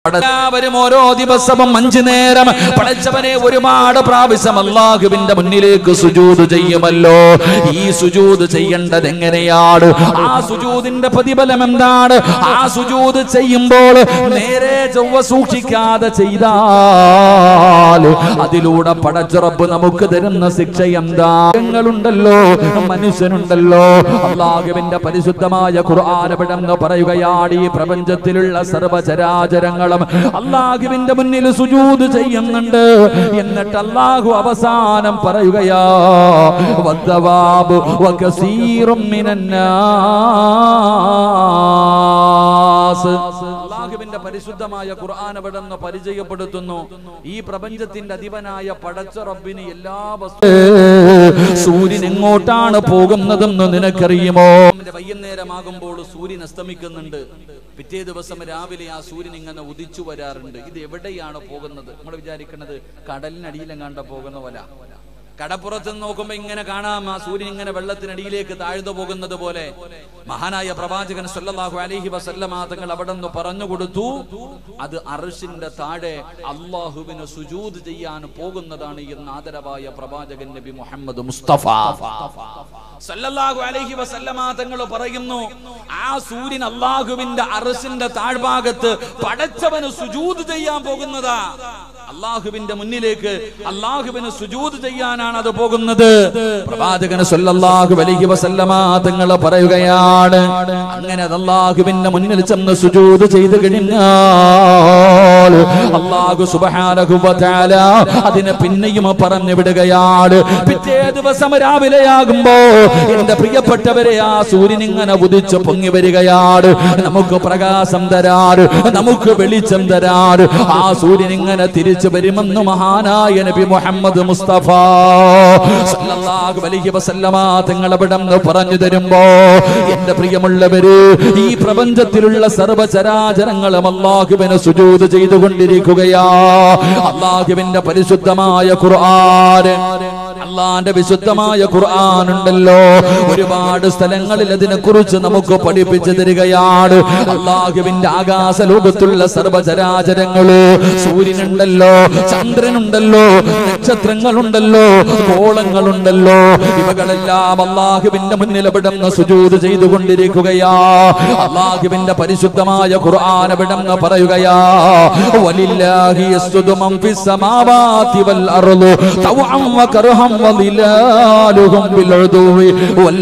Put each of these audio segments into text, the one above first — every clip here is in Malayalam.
എല്ലാവരും ഓരോ ദിവസവും അഞ്ചു നേരം പടച്ചവനെ ഒരുപാട് പ്രാവശ്യം അള്ളാഹുവിന്റെ മുന്നിലേക്ക് സുജൂത് ചെയ്യുമല്ലോ ഈ സുജൂത് ചെയ്യേണ്ടത് എങ്ങനെയാണ് ആ സുജൂതിന്റെ പ്രതിഫലം എന്താണ് ആ സുജൂത് ചെയ്യുമ്പോൾ നേരെ ചൊവ്വ സൂക്ഷിക്കാതെ ചെയ്താൽ അതിലൂടെ പടച്ചുറപ്പ് നമുക്ക് തരുന്ന ശിക്ഷ എന്താ ഉണ്ടല്ലോ മനുഷ്യനുണ്ടല്ലോ അള്ളാഹുവിന്റെ പരിശുദ്ധമായ ഖുർആാനവിടെന്ന് പറയുകയാണ് ഈ പ്രപഞ്ചത്തിലുള്ള സർവചരാചരങ്ങളും അള്ളാഹുവിന്റെ മുന്നിൽ സുജൂത് ചെയ്യുന്നുണ്ട് എന്നിട്ട് അള്ളാഹു അവസാനം പറയുകയാ വദ്ദവാബു വകസീറും മിനന്നാസ് അള്ളാഹുവിന്റെ പരിശുദ്ധമായ ഖുർആൻ അവിടെ നിന്ന് പരിചയപ്പെടുത്തുന്നു ഈ പ്രപഞ്ചത്തിന്റെ അധിപനായ പടച്ച റബ്ബിന് എല്ലാ വസ്തു സൂര്യൻ എങ്ങോട്ടാണ് പോകുന്നതെന്ന് നിനക്കറിയുമോ വൈകുന്നേരമാകുമ്പോൾ സൂര്യൻ അസ്തമിക്കുന്നുണ്ട് പിറ്റേ ദിവസം രാവിലെ ആ സൂര്യൻ ഇങ്ങനെ ഉദിച്ചു വരാറുണ്ട് ഇത് എവിടെയാണ് പോകുന്നത് നമ്മൾ വിചാരിക്കുന്നത് കടലിനടിയിലെങ്ങാണ്ട പോകുന്ന പോലെ കടപ്പുറത്ത് നിന്ന് നോക്കുമ്പോ ഇങ്ങനെ കാണാം ആ സൂര്യൻ ഇങ്ങനെ വെള്ളത്തിനടിയിലേക്ക് താഴ്ന്നു പോകുന്നത് പോലെ മഹാനായ പ്രവാചകൻ സല്ലല്ലാഹു അലൈഹി വസല്ലമ തങ്ങൾ അവിടെ നിന്ന് പറഞ്ഞു കൊടുത്തു അത് അർഷിന്റെ താഴെ അള്ളാഹുവിന് സുജൂദ് ചെയ്യാൻ പോകുന്നതാണ് എന്ന് ആദരവായ പ്രവാചകൻ നബി മുഹമ്മദ് മുസ്തഫ സല്ലല്ലാഹു അലൈഹി വസല്ലമ തങ്ങൾ പറയുന്നു ആ സൂര്യൻ അള്ളാഹുവിന്റെ അർഷിന്റെ താഴ്ഭാഗത്ത് പടച്ചവന് സുജൂദ് ചെയ്യാൻ പോകുന്നതാ അള്ളാഹുവിന്റെ മുന്നിലേക്ക് അള്ളാഹുവിന് സുജൂദ് ചെയ്യാനാണ് അത് പോകുന്നത് പ്രവാചകന് സല്ലല്ലാഹു അലൈഹി വസല്ലമ തങ്ങൾ പറയുകയാണ് അങ്ങനെ അത് അള്ളാഹുവിന്റെ മുന്നിൽ ചെന്ന് സുജൂദ് ചെയ്തു കഴിഞ്ഞാൽ അള്ളാഹു സുബ്ഹാനഹു വ തആല അതിനെ പിന്നെയും പറഞ്ഞു വിടുകയാണ് പിറ്റേ ദിവസം രാവിലെയാകുമ്പോ എന്റെ പ്രിയപ്പെട്ടവരെ ആ സൂര്യൻ ഇങ്ങനെ ഉദിച്ച് പൊങ്ങി വരികയാണ് നമുക്ക് പ്രകാശം തരാറ് നമുക്ക് വെളിച്ചം തരാറ് ആ സൂര്യൻ ഇങ്ങനെ തിരിച്ചു വരുമെന്ന് മഹാനായ നബി മുഹമ്മദ് മുസ്തഫ സല്ലല്ലാഹു അലൈഹി വസല്ലമ തങ്ങൾ അവിടെ നിന്ന് പറഞ്ഞു തരുമ്പോ എന്റെ പ്രിയമുള്ളവര് ഈ പ്രപഞ്ചത്തിലുള്ള സർവചരാചരങ്ങളും അള്ളാഹുവിന് സുജൂത് ചെയ്തുകൊണ്ടിരിക്കുകയാ അള്ളാഹുവിന്റെ പരിശുദ്ധമായ ഖുർആൻ അള്ളാന്റെ വിശുദ്ധമായ ഖുർആൻ ഉണ്ടല്ലോ ഒരുപാട് സ്ഥലങ്ങളിൽ അതിനെ കുറിച്ച് നമുക്ക് പഠിപ്പിച്ചു തരികയാണ് അള്ളാഹുവിന്റെ ആകാശ ലോകത്തുള്ള സർവചരാചരങ്ങള് സൂര്യനുണ്ടല്ലോ ചന്ദ്രനുണ്ടല്ലോ നക്ഷത്രങ്ങളുണ്ടല്ലോ ഗോളങ്ങളുണ്ടല്ലോ ഇവകളെല്ലാം അള്ളാഹുവിന്റെ മുന്നിൽ അവിടുന്ന് സുജൂത് ചെയ്തുകൊണ്ടിരിക്കുകയാ അള്ളാഹുവിന്റെ പരിശുദ്ധമായ ഖുർആൻ അവിടുന്ന് പറയുകയാ വലില്ലാഹി യസ്ജുദു മൻ ഫിസ് സമാവാതി വൽ അർളു തവഅൻ വകർഹം വളിലാലുഹും ബിൽ ഉദുവി വൽ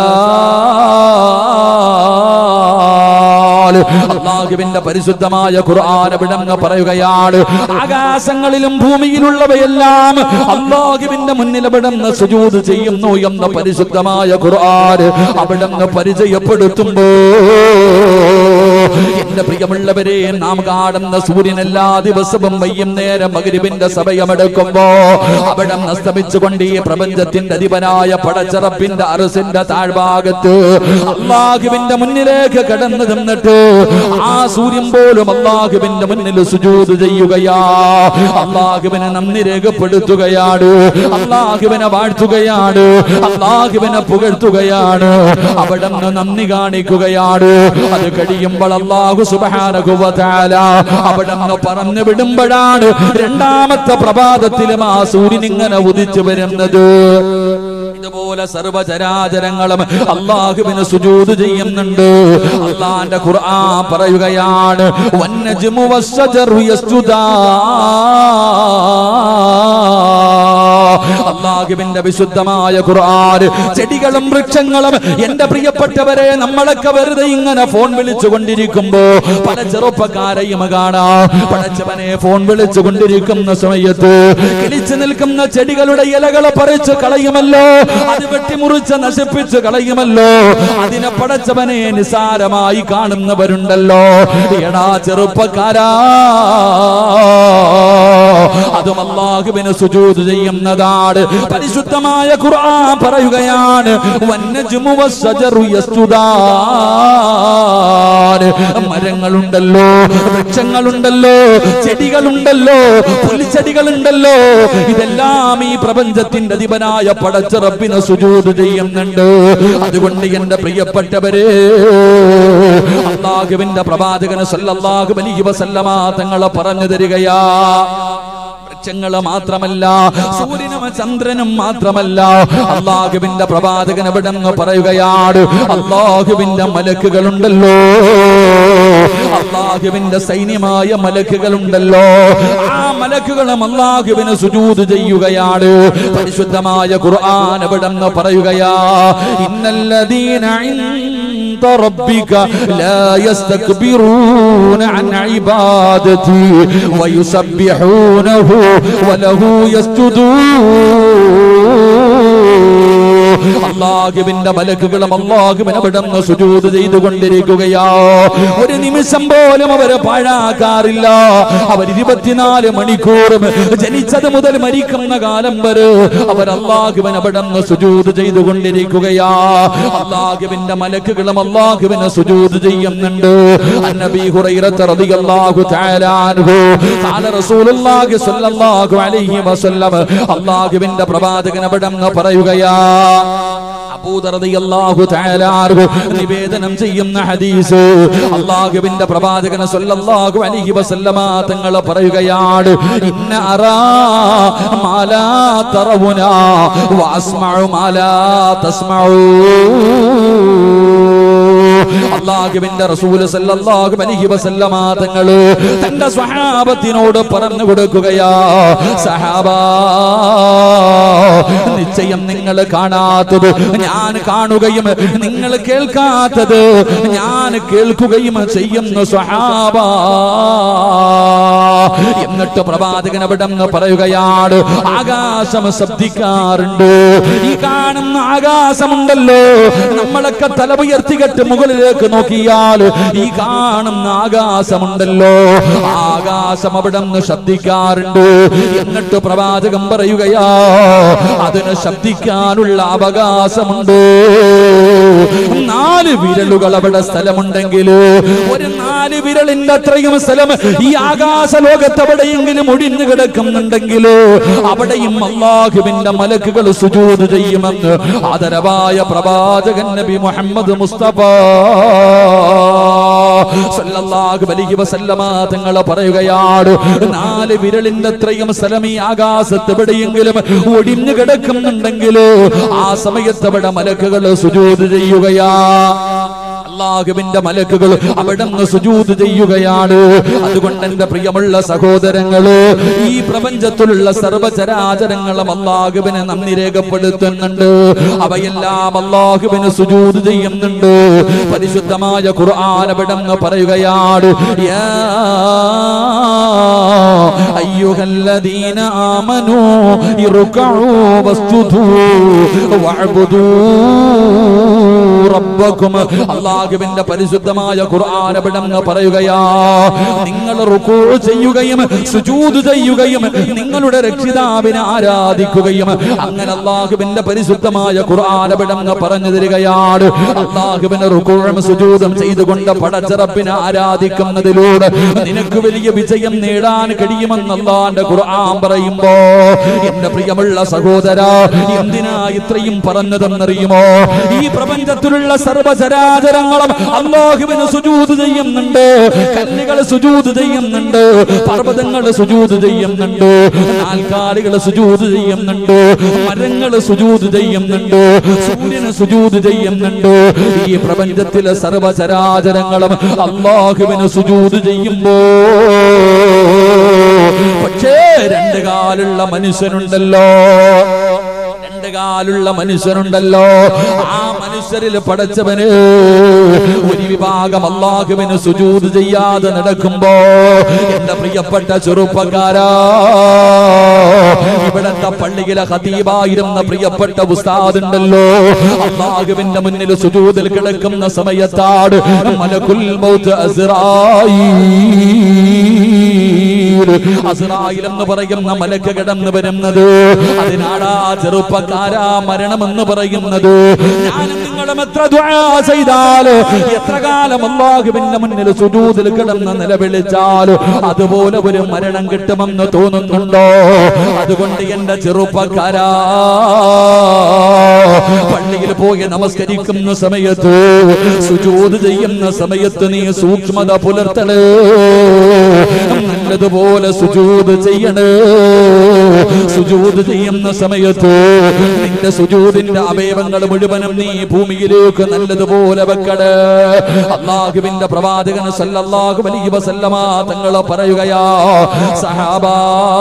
ആസാൽ അള്ളാഹുവിന്റെ പരിശുദ്ധമായ ഖുർആൻ അവിടുന്ന് പറയുകയാണ് ആകാശങ്ങളിലും ഭൂമിയിലുള്ളവയെല്ലാം അള്ളാഹുവിന്റെ മുന്നിൽ അവിടുന്ന് സുജൂദ് ചെയ്യുന്നു എന്ന പരിശുദ്ധമായ ഖുർആൻ അവിടുന്ന് പരിചയപ്പെടുത്തുമ്പോ എന്റെ പ്രിയമുള്ളവരെ നാം കാണുന്ന സൂര്യൻ എല്ലാ ദിവസവും വൈകുന്നേരം മകരിവിന്റെ സമയമെടുക്കുമ്പോ അവിടെ അസ്തമിച്ചുകൊണ്ട് ഈ പ്രപഞ്ചത്തിന്റെ അധിപനായ പടച്ചറപ്പിന്റെ അറസിന്റെ താഴ്ഭാഗത്ത് അള്ളാഹുവിന്റെ മുന്നിലേക്ക് കടന്നു നിന്നിട്ട് ആ സൂര്യൻ പോലും അള്ളാഹുവിന്റെ മുന്നിൽ സുജൂത് ചെയ്യുകയാ അള്ളാഹുവിനെ നന്ദി രേഖപ്പെടുത്തുകയാണ് അള്ളാഹുവിനെ വാഴ്ത്തുകയാണ് അള്ളാഹുവിനെ പുകഴ്ത്തുകയാണ് അവിടെ നിന്ന് നന്ദി കാണിക്കുകയാണ് അത് കഴിയുമ്പോൾ അള്ളാഹു സുബ്ഹാനഹു വ തആല അവിടെ നിന്ന് പറഞ്ഞു വിടുമ്പോഴാണ് രണ്ടാമത്തെ പ്രഭാതത്തിലും ആ സൂര്യൻ ഇങ്ങനെ ഉദിച്ചു വരുന്നത് ഇതുപോലെ സർവചരാചരങ്ങളും അള്ളാഹുവിന് സുജൂദ് ചെയ്യുന്നുണ്ട് അള്ളാന്റെ ഖുർആൻ പറയുകയാണ് വന്നജ്മു വസ്സജറു യസ്ജുദാ അള്ളാഹുവിന്റെ വിശുദ്ധമായ ഖുർആൻ ചെടികളും വൃക്ഷങ്ങളും എന്റെ പ്രിയപ്പെട്ടവരെ നമ്മളൊക്കെ വെറുതെ ഇങ്ങനെ ഫോൺ വിളിച്ചുകൊണ്ടിരിക്കുമ്പോ പല ചെറുപ്പക്കാരെയും കാണാം പടച്ചവനെ ഫോൺ വിളിച്ചുകൊണ്ടിരിക്കുന്ന സമയത്ത് കിളിച്ചു നിൽക്കുന്ന ചെടികളുടെ ഇലകളെ പറിച്ച് കളയുമല്ലോ അത് വെട്ടിമുറിച്ച് നശിപ്പിച്ച് കളയുമല്ലോ അതിനെ പടച്ചവനെ നിസാരമായി കാണുന്നവരുണ്ടല്ലോ എടാ ചെറുപ്പക്കാരാ അതും അള്ളാഹുവിന് സുജൂത് ചെയ്യുന്നത് പറയുന്നതാണ് പരിശുദ്ധമായ ഖുർആൻ പറയുകയാണ് വന്നജ്മു വസ്സജറു യസ്ജുദാൻ മരങ്ങളുണ്ടല്ലോ വൃക്ഷങ്ങളുണ്ടല്ലോ ചെടികളുണ്ടല്ലോ പുൽച്ചെടികളുണ്ടല്ലോ ഇതെല്ലാം ഈ പ്രപഞ്ചത്തിന്റെ അധിപനായ പടച്ച റബ്ബിനെ സുജൂദ് ചെയ്യുന്നുണ്ട് അതുകൊണ്ട് എന്റെ പ്രിയപ്പെട്ടവരെ അള്ളാഹുവിന്റെ പ്രവാചകന് സല്ലല്ലാഹു അലൈഹി വസല്ലമ തങ്ങളെ പറഞ്ഞു തരികയാ വൃക്ഷങ്ങള് മാത്രമല്ല സൂര്യനും ചന്ദ്രനും മാത്രമല്ല അള്ളാഹുവിന്റെ പ്രവാചകൻ ഇവിടെ നിന്ന് പറയുകയാണ് അള്ളാഹുവിന്റെ മലക്കുകളുണ്ടല്ലോ അള്ളാഹുവിന്റെ സൈന്യമായ മലക്കുകളുണ്ടല്ലോ ആ മലക്കുകളും അള്ളാഹുവിന് സുജൂത് ചെയ്യുകയാണ് പരിശുദ്ധമായ ഖുർആൻ ഇവിടെ നിന്ന് പറയുകയാ ഇന്നല്ലദീന عند ربك لا يستكبرون عن عبادتي ويسبحونه وله يسجدون അള്ളാഹുവിന്റെ മലക്കുകളും അള്ളാഹുവിന് അവിടുന്ന് സുജൂത് ചെയ്തുകൊണ്ടിരിക്കുകയാ ഒരു നിമിഷം പോലും അവരെ പാഴാക്കാറില്ല അവർ ഇരുപത്തിനാല് മണിക്കൂറും ജനിച്ചത് മുതൽ മരിക്കുന്ന കാലം വരെ അവർ അള്ളാഹുവിന് അവിടുന്ന് സുജൂത് ചെയ്തുകൊണ്ടിരിക്കുകയാ അള്ളാഹുവിന്റെ മലക്കുകളും അള്ളാഹുവിന് സുജൂത് ചെയ്യുന്നുണ്ട് അന്നബി ഹുറൈറത്ത് റളിയല്ലാഹു തആല അൻഹു ഖാല റസൂലുള്ളാഹി സ്വല്ലല്ലാഹു അലൈഹി വസല്ലം അള്ളാഹുവിന്റെ പ്രവാചകൻ അവിടുന്ന് പറയുകയാ അബൂദർ റളിയല്ലാഹു തആല അൻഹു നിവേദനം ചെയ്യുന്ന ഹദീസ് അള്ളാഹുവിന്റെ പ്രവാചകൻ സ്വല്ലല്ലാഹു അലൈഹി വസല്ലമ തങ്ങൾ പറയുകയാണ് ഇന്ന അറാ മാലാ തറവുന വഅസ്മഉ മാലാ തസ്മഉ അള്ളാഹുവിന്റെ റസൂൽ സല്ലല്ലാഹു അലൈഹി വസല്ലമ തങ്ങള് തന്റെ സ്വഹാബത്തിനോട് പറഞ്ഞു കൊടുക്കുകയാ സഹാബാ നിശ്ചയം നിങ്ങൾ കാണാത്തത് ഞാൻ കാണുകയും നിങ്ങൾ കേൾക്കാത്തത് ഞാൻ കേൾക്കുകയും ചെയ്യുന്ന സ്വഹാബ എന്നിട്ട് പ്രവാചകൻ അവിടെ നിന്ന് പറയുകയാണ് ആകാശം ശബ്ദിക്കാറുണ്ട് ഈ കാണുന്ന ആകാശമുണ്ടല്ലോ നമ്മളൊക്കെ തല ഉയർത്തികെട്ട് മുകളിലേക്ക് നോക്കിയാൽ ഈ കാണുന്ന ആകാശമുണ്ടല്ലോ ആകാശം അവിടെ നിന്ന് ശബ്ദിക്കാറുണ്ട് എന്നിട്ട് പ്രവാചകം പറയുകയാ അതിന് ശബ്ദിക്കാനുള്ള അവകാശമുണ്ട് നാല് വിരലുകൾ അവിടെ സ്ഥലമുണ്ടെങ്കിൽ ഒരു നാല് വിരലിന്റെ അത്രയും സ്ഥലം ഈ ആകാശ ലോകത്ത് എവിടെയെങ്കിലും ഒഴിഞ്ഞു കിടക്കുന്നുണ്ടെങ്കിൽ അവിടെയും അള്ളാഹുവിന്റെ മലക്കുകൾ സുജൂത് ചെയ്യുമെന്ന് ആദരവായ പ്രവാചകൻ നബി മുഹമ്മദ് മുസ്തഫ സല്ലല്ലാഹു അലൈഹി വസല്ലമ തങ്ങൾ പറയുകയാണ് നാല് വിരലിന്റെ അത്രയും സ്ഥലം ഈ ആകാശത്ത് എവിടെയെങ്കിലും ഒടിഞ്ഞു കിടക്കുന്നുണ്ടെങ്കിൽ ആ സമയത്ത് അവിടെ മലക്കുകൾ സുജൂത് ചെയ്യുകയാ അള്ളാഹുവിന്റെ മലക്കുകൾ അവിടെ നിന്ന് സുജൂത് ചെയ്യുകയാണ് അതുകൊണ്ട് എന്റെ പ്രിയമുള്ള സഹോദരങ്ങള് ഈ പ്രപഞ്ചത്തിലുള്ള സർവചരാചരങ്ങളും അള്ളാഹുവിന് നന്ദി രേഖപ്പെടുത്തുന്നുണ്ട് അവയെല്ലാം അള്ളാഹുവിന് സുജൂത് ചെയ്യുന്നുണ്ട് പരിശുദ്ധമായ ഖുർആൻ അവിടെ നിന്ന് പറയുകയാണ് യാ അയ്യുഹല്ലദീന ആമനൂ ഇർകഉ വസ്ജുദൂ വഅബ്ദൂ റബ്ബക്കും അള്ളാഹുവിന്റെ പരിശുദ്ധമായ ഖുർആൻ അവിടെ നിന്ന് പറയുകയാ നിങ്ങൾ റുക്കൂ ചെയ്യുകയും സുജൂദ് ചെയ്യുകയും നിങ്ങളുടെ രക്ഷിതാവിനെ ആരാധിക്കുകയും അങ്ങനെ അള്ളാഹുവിന്റെ പരിശുദ്ധമായ ഖുർആൻ അവിടെ നിന്ന് പറഞ്ഞു തരികയാണ് അള്ളാഹുവിന് റുക്കൂഴും സുജൂദും ചെയ്തുകൊണ്ട് പടച്ചിറപ്പിനെ ആരാധിക്കുന്നതിലൂടെ നിനക്ക് വലിയ വിജയം നേടാൻ കഴിയുമെന്ന് അള്ളാന്റെ ഖുർആൻ പറയുമ്പോ എന്റെ പ്രിയമുള്ള സഹോദര എന്തിനാ ഇത്രയും പറഞ്ഞതെന്നറിയുമോ ഈ പ്രപഞ്ചത്തിലുള്ള സർവചരാചരങ്ങളും അള്ളാഹുവിന് സുജൂത് ചെയ്യുന്നുണ്ട് കല്ലുകൾ സുജൂത് ചെയ്യുന്നുണ്ട് പർവ്വതങ്ങൾ സുജൂത് ചെയ്യുന്നുണ്ട് നാൽക്കാലികൾ സുജൂത് ചെയ്യുന്നുണ്ട് മരങ്ങൾ സുജൂത് ചെയ്യുന്നുണ്ട് സൂര്യന് സുജൂത് ചെയ്യുന്നുണ്ട് ഈ പ്രപഞ്ചത്തിലെ സർവചരാചരങ്ങളും അള്ളാഹുവിന് സുജൂത് ചെയ്യുമ്പോ പക്ഷേ രണ്ട് കാലുള്ള മനുഷ്യനുണ്ടല്ലോ രണ്ട് കാലുള്ള മനുഷ്യനുണ്ടല്ലോ ആ മനുഷ്യരിൽ പടച്ചവന് ഒരു വിഭാഗം അള്ളാഹുവിന് സുജൂത് ചെയ്യാതെ നടക്കുമ്പോ എന്റെ പ്രിയപ്പെട്ട ചെറുപ്പക്കാരാ ഇവിടത്തെ പള്ളിയിലെ ഹതീബായിരുന്ന പ്രിയപ്പെട്ട ഉസ്താദ് ഉണ്ടല്ലോ അള്ളാഹുവിന്റെ മുന്നിൽ സുജൂതിൽ കിടക്കുന്ന സമയത്താണ് മലക്കുൽ മൗത്ത് അസ്റായീൽ അസ്രായിൽ എന്ന് പറയുന്ന മലക്ക് കിടന്നു വരുന്നത് അതിനാടാ ചെറുപ്പക്കാരാ മരണമെന്ന് പറയുന്നത് ഞാനും നിങ്ങളും എത്ര ദുആ ചെയ്താൽ എത്ര കാലം അള്ളാഹുവിന്റെ മുന്നിൽ സുജൂദിൽ കിടന്ന് നിലവിളിച്ചാൽ അതുപോലെ ഒരു മരണം കിട്ടുമെന്ന് തോന്നുന്നുണ്ടോ അതുകൊണ്ട് എന്റെ ചെറുപ്പക്കാരാ പള്ളിയിൽ പോയി നമസ്കരിക്കുന്ന സമയത്ത് സുജൂദ് ചെയ്യുന്ന സമയത്ത് നീ സൂക്ഷ്മത പുലർത്തണേ നല്ലതുപോലെ സുജൂദ് ചെയ്യണേ സുജൂദ് ചെയ്യുന്ന സമയത്ത് നിന്റെ സുജൂദിന്റെ അവയവങ്ങൾ മുഴുവനും നീ ഭൂമിയിലേക്ക് നല്ലതുപോലെ വെക്കണേ അള്ളാഹുവിന്റെ പ്രവാചകൻ സല്ലല്ലാഹു അലൈഹി വസല്ലമ തങ്ങൾ പറയുകയാ സഹാബാ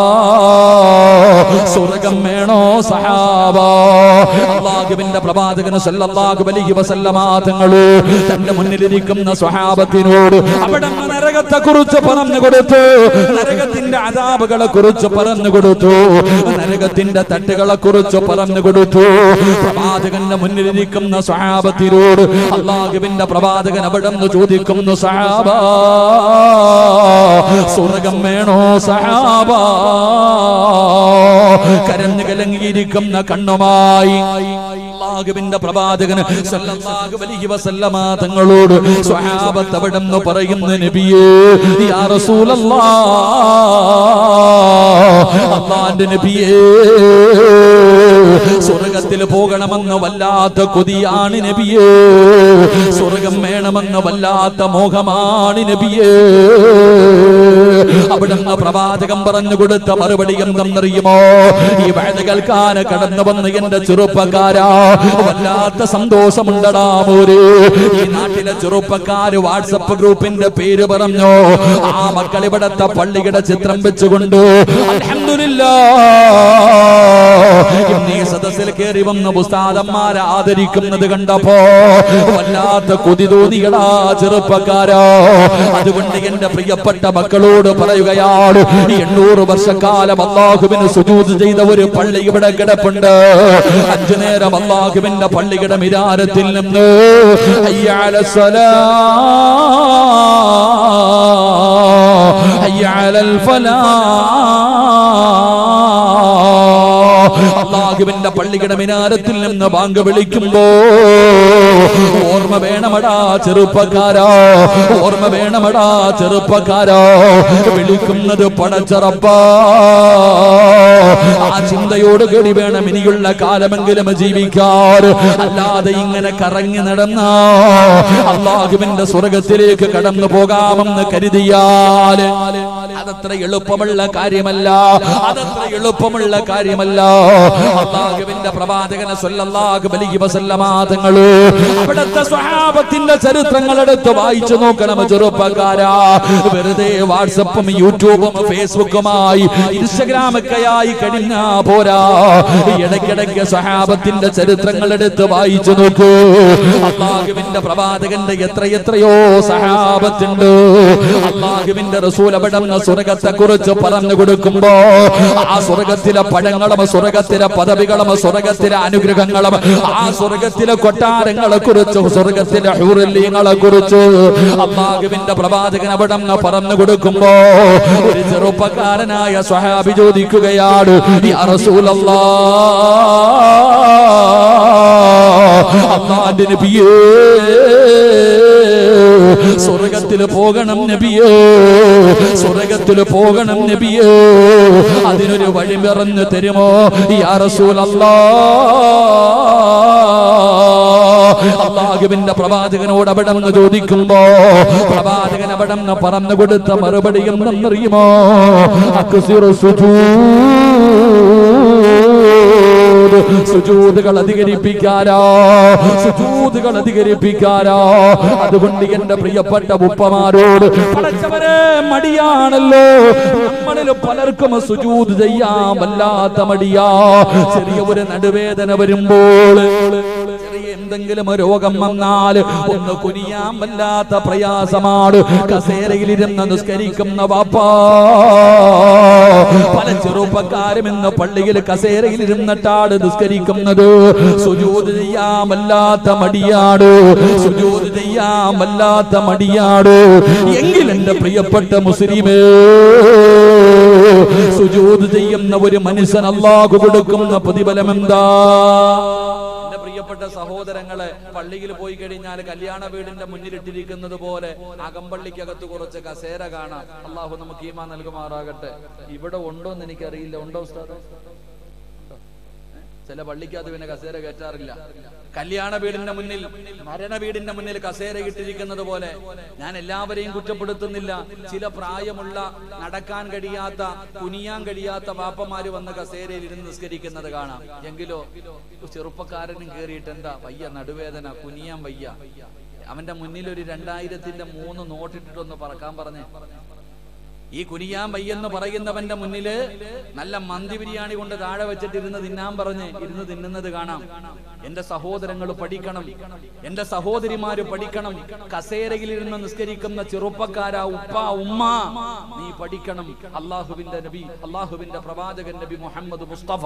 സ്വർഗം വേണോ സഹാബാ അള്ളാഹുവിന്റെ പ്രവാചകൻ സല്ലല്ലാഹു അലൈഹി വസല്ലമ തങ്ങൾ തന്റെ മുന്നിലിരിക്കുന്ന സ്വഹാബത്തിനോട് അവിടെ നരകത്തെ കുറിച്ച് പറഞ്ഞു കൊടുത്തു നരകത്തിന്റെ അതാപുകളെ കുറിച്ച് പറഞ്ഞു കൊടുത്തു നരകത്തിന്റെ തട്ടുകളെ കുറിച്ച് പറഞ്ഞു കൊടുത്തു പ്രവാചകന്റെ മുന്നിലിരിക്കുന്ന സ്വഹാബത്തിനോട് അള്ളാഹുവിന്റെ പ്രവാചകൻ അവിടെ നിന്ന് ചോദിക്കുന്നു സഹാബ സ്വർഗം വേണോ സഹാബ കരഞ്ഞു കലങ്ങിയിരിക്കുന്ന കണ്ണുമായി അള്ളാഹുവിന്റെ പ്രവാചകൻ സല്ലല്ലാഹു അലൈഹി വസല്ലമ തങ്ങളോട് സ്വഹാബത്ത് അവിടെ നിന്ന് പറയുന്നു നബിയേ യാ റസൂലല്ലാഹ് അള്ളാന്റെ നബിയേ സ്വർഗത്തിൽ പോകണമെന്ന് വല്ലാത്ത കൊതിയാണ് നബിയേ സ്വർഗം വേണമെന്ന് വല്ലാത്ത മോഹമാണ് നബിയേ അവിടുന്ന് പ്രവാചകം പറഞ്ഞു കൊടുത്ത മറുപടി എന്തെന്നറിയുമോ ഈ വഴ കേൾക്കാൻ കടന്നു വന്ന് എന്റെ ചെറുപ്പക്കാരാ വല്ലാത്ത സന്തോഷമുണ്ടടാ മോര് ഈ നാട്ടിലെ ചെറുപ്പക്കാര് വാട്സപ്പ് ഗ്രൂപ്പിന്റെ പേര് പറഞ്ഞു ആ മക്കൾ ഇവിടത്തെ പള്ളിയുടെ ചിത്രം വെച്ചുകൊണ്ട് അൽഹംദുലില്ലാ ഇന്ന് ഈ സദസ്സിൽ കയറി വന്ന ഉസ്താദന്മാരെ ആദരിക്കുന്നത് കണ്ടപ്പോ വല്ലാത്ത കൊതി തോന്നിയടാ ചെറുപ്പക്കാരോ അതുകൊണ്ട് എന്റെ പ്രിയപ്പെട്ട മക്കളോട് പറയുകയാണ് എണ്ണൂറ് വർഷക്കാലം അള്ളാഹുവിന് സുജൂത് ചെയ്ത ഒരു പള്ളി ഇവിടെ കിടപ്പുണ്ട് അഞ്ചു നേരം അള്ളാഹുവിന്റെ പള്ളിയുടെ മിരാരത്തിൽ നിന്ന് അയ്യാല സ്വലാ അയ്യാലൽ ഫലാ അള്ളാഹുവിന്റെ പള്ളിയുടെ മിനാരത്തിൽ നിന്ന് ബാങ്ക് വിളിക്കുമ്പോ ഓർമ്മ വേണമടാ ചെറുപ്പക്കാരോ ഓർമ്മ വേണമടാ ചെറുപ്പക്കാരോ വിളിക്കുന്നത് പടച്ചറപ്പ ആ ചിന്തയോട് കൂടി വേണം ഇനിയുള്ള കാലമെങ്കിലും ജീവിക്കാൻ അല്ലാതെ ഇങ്ങനെ കറങ്ങി നടന്ന അള്ളാഹുവിന്റെ സ്വർഗത്തിലേക്ക് കടന്നു പോകാമെന്ന് കരുതിയാൽ അതത്ര എളുപ്പമുള്ള കാര്യമല്ല അതത്ര എളുപ്പമുള്ള കാര്യമല്ല അള്ളാഹുവിന്റെ പ്രവാചകനെ സല്ലല്ലാഹു അലൈഹി വസല്ലമ തങ്ങള് അവിടുത്തെ സ്വഹാബത്തിന്റെ ചരിത്രങ്ങൾ എടുത്ത് വായിച്ചു നോക്കണം ചെറുപ്പക്കാരാ വെറുതെ വാട്സപ്പും യൂട്യൂബും ഫേസ്ബുക്കുമായി ഇൻസ്റ്റഗ്രാമൊക്കെയായി കഴിഞ്ഞാ പോരാ ഇടയ്ക്കിടയ്ക്ക് സ്വഹാബത്തിന്റെ ചരിത്രങ്ങൾ എടുത്ത് വായിച്ചു നോക്കൂ അള്ളാഹുവിന്റെ പ്രവാചകന്റെ എത്ര എത്രയോ സഹാബത്തുണ്ട് അള്ളാഹുവിന്റെ റസൂൽ അവിടെ സ്വർഗത്തെ കുറിച്ച് പറഞ്ഞു കൊടുക്കുമ്പോ ആ സ്വർഗത്തിലെ പഴങ്ങളും സ്വർഗത്തിലെ പദവികളും സ്വർഗത്തിലെ അനുഗ്രഹങ്ങളും ആ സ്വർഗത്തിലെ കൊട്ടാരങ്ങളെ കുറിച്ച് സ്വർഗത്തിലെ ഹൂറല്യങ്ങളെ കുറിച്ച് അള്ളാഹുവിന്റെ പ്രവാചകൻ അവിടെ പറഞ്ഞു കൊടുക്കുമ്പോ ഒരു ചെറുപ്പക്കാരനായ സ്വഹാബി ചോദിക്കുകയാണ് യാ റസൂലല്ലാ അള്ളാന്റെ നബിയേ സ്വർഗത്തിൽ പോകണം നബിയേ സ്വർഗത്തിൽ പോകണം നബിയേ അതിനൊരു വഴി പറഞ്ഞു തരുമോ യാ റസൂലല്ലാ അള്ളാഹുവിന്റെ പ്രവാചകനോട് അവിടെ നിന്ന് ചോദിക്കുമ്പോ പ്രവാചകൻ അവിടെ നിന്ന് പറഞ്ഞു കൊടുത്ത മറുപടി എന്തെന്നറിയുമോ അക്സിറു സുജൂദ് സുജൂദുകൾ അധികരിപ്പിക്കാരോ സുജൂദുകൾ അധികരിപ്പിക്കാരോ അതുകൊണ്ട് എന്റെ പ്രിയപ്പെട്ട ഉപ്പമാരോട് പടച്ചവരെ മടിയാണല്ലോ നമ്മളിൽ പലർക്കും സുജൂദ് ചെയ്യാൻ വല്ലാത്ത മടിയാ ചെറിയ ഒരു നടുവേദന വരുമ്പോൾ ചെറിയ എന്തെങ്കിലും രോഗം വന്നാൽ ഒന്ന് കുനിയാൻ വല്ലാത്ത പ്രയാസമാണ് കസേരയിലിരുന്ന് നിസ്കരിക്കുന്ന വാപ്പാ പല ചെറുപ്പക്കാരും ഇന്ന് പള്ളിയിൽ കസേരയിലിരുന്നിട്ടാണ് നിസ്കരിക്കുന്നത് സുജൂത് ചെയ്യാൻ വല്ലാത്ത മടിയാട് സുജൂത് ചെയ്യാൻ വല്ലാത്ത മടിയാട് എങ്കിൽ എന്റെ പ്രിയപ്പെട്ട മുസ്ലിമേ സുജൂദ് ചെയ്യുന്ന ഒരു മനുഷ്യൻ അള്ളാഹു കൊടുക്കുന്ന പ്രതിഫലം എന്താ എന്റെ പ്രിയപ്പെട്ട സഹോദരങ്ങളെ പള്ളിയിൽ പോയി കഴിഞ്ഞാൽ കല്യാണ വീടിന്റെ മുന്നിലിട്ടിരിക്കുന്നത് പോലെ അകമ്പള്ളിക്കകത്ത് കുറച്ച് കസേര കാണാം അള്ളാഹു നമുക്ക് ഈമാ നൽകുമാറാകട്ടെ ഇവിടെ ഉണ്ടോ എന്ന് എനിക്കറിയില്ല ഉണ്ടോ ഉസ്താദ് ചില പള്ളിക്കകത്ത് പിന്നെ കസേര കയറ്റാറില്ല കല്യാണ വീടിന്റെ മുന്നിൽ മരണ വീടിന്റെ മുന്നിൽ കസേര ഇട്ടിരിക്കുന്നത് പോലെ ഞാൻ എല്ലാവരെയും കുറ്റപ്പെടുത്തുന്നില്ല ചില പ്രായമുള്ള നടക്കാൻ കഴിയാത്ത കുനിയാൻ കഴിയാത്ത വാപ്പമാര് വന്ന് കസേരയിൽ ഇരുന്ന് നിസ്കരിക്കുന്നത് കാണാം എങ്കിലോ ചെറുപ്പക്കാരനും കേറിയിട്ട് എന്താ വയ്യ നടുവേദന കുനിയാൻ വയ്യ അവന്റെ മുന്നിൽ ഒരു രണ്ടായിരത്തിന്റെ മൂന്ന് നോട്ടിട്ടിട്ടൊന്ന് പറക്കാൻ പറഞ്ഞേ ഈ കുനിയാൻ വയ്യെന്ന് പറയുന്നവന്റെ മുന്നില് നല്ല മന്തി ബിരിയാണി കൊണ്ട് താഴെ വെച്ചിട്ട് ഇരുന്ന് തിന്നാൻ പറഞ്ഞ് ഇരുന്ന് തിന്നുന്നത് കാണാം എന്റെ സഹോദരങ്ങൾ പഠിക്കണം എന്റെ സഹോദരിമാര് പഠിക്കണം കസേരയിൽ ഇരുന്ന് നിസ്കരിക്കുന്ന ചെറുപ്പക്കാരാ ഉപ്പ ഉമ്മ നീ പഠിക്കണം അള്ളാഹുവിന്റെ നബി അള്ളാഹുവിന്റെ പ്രവാചകൻ നബി മുഹമ്മദ് മുസ്തഫ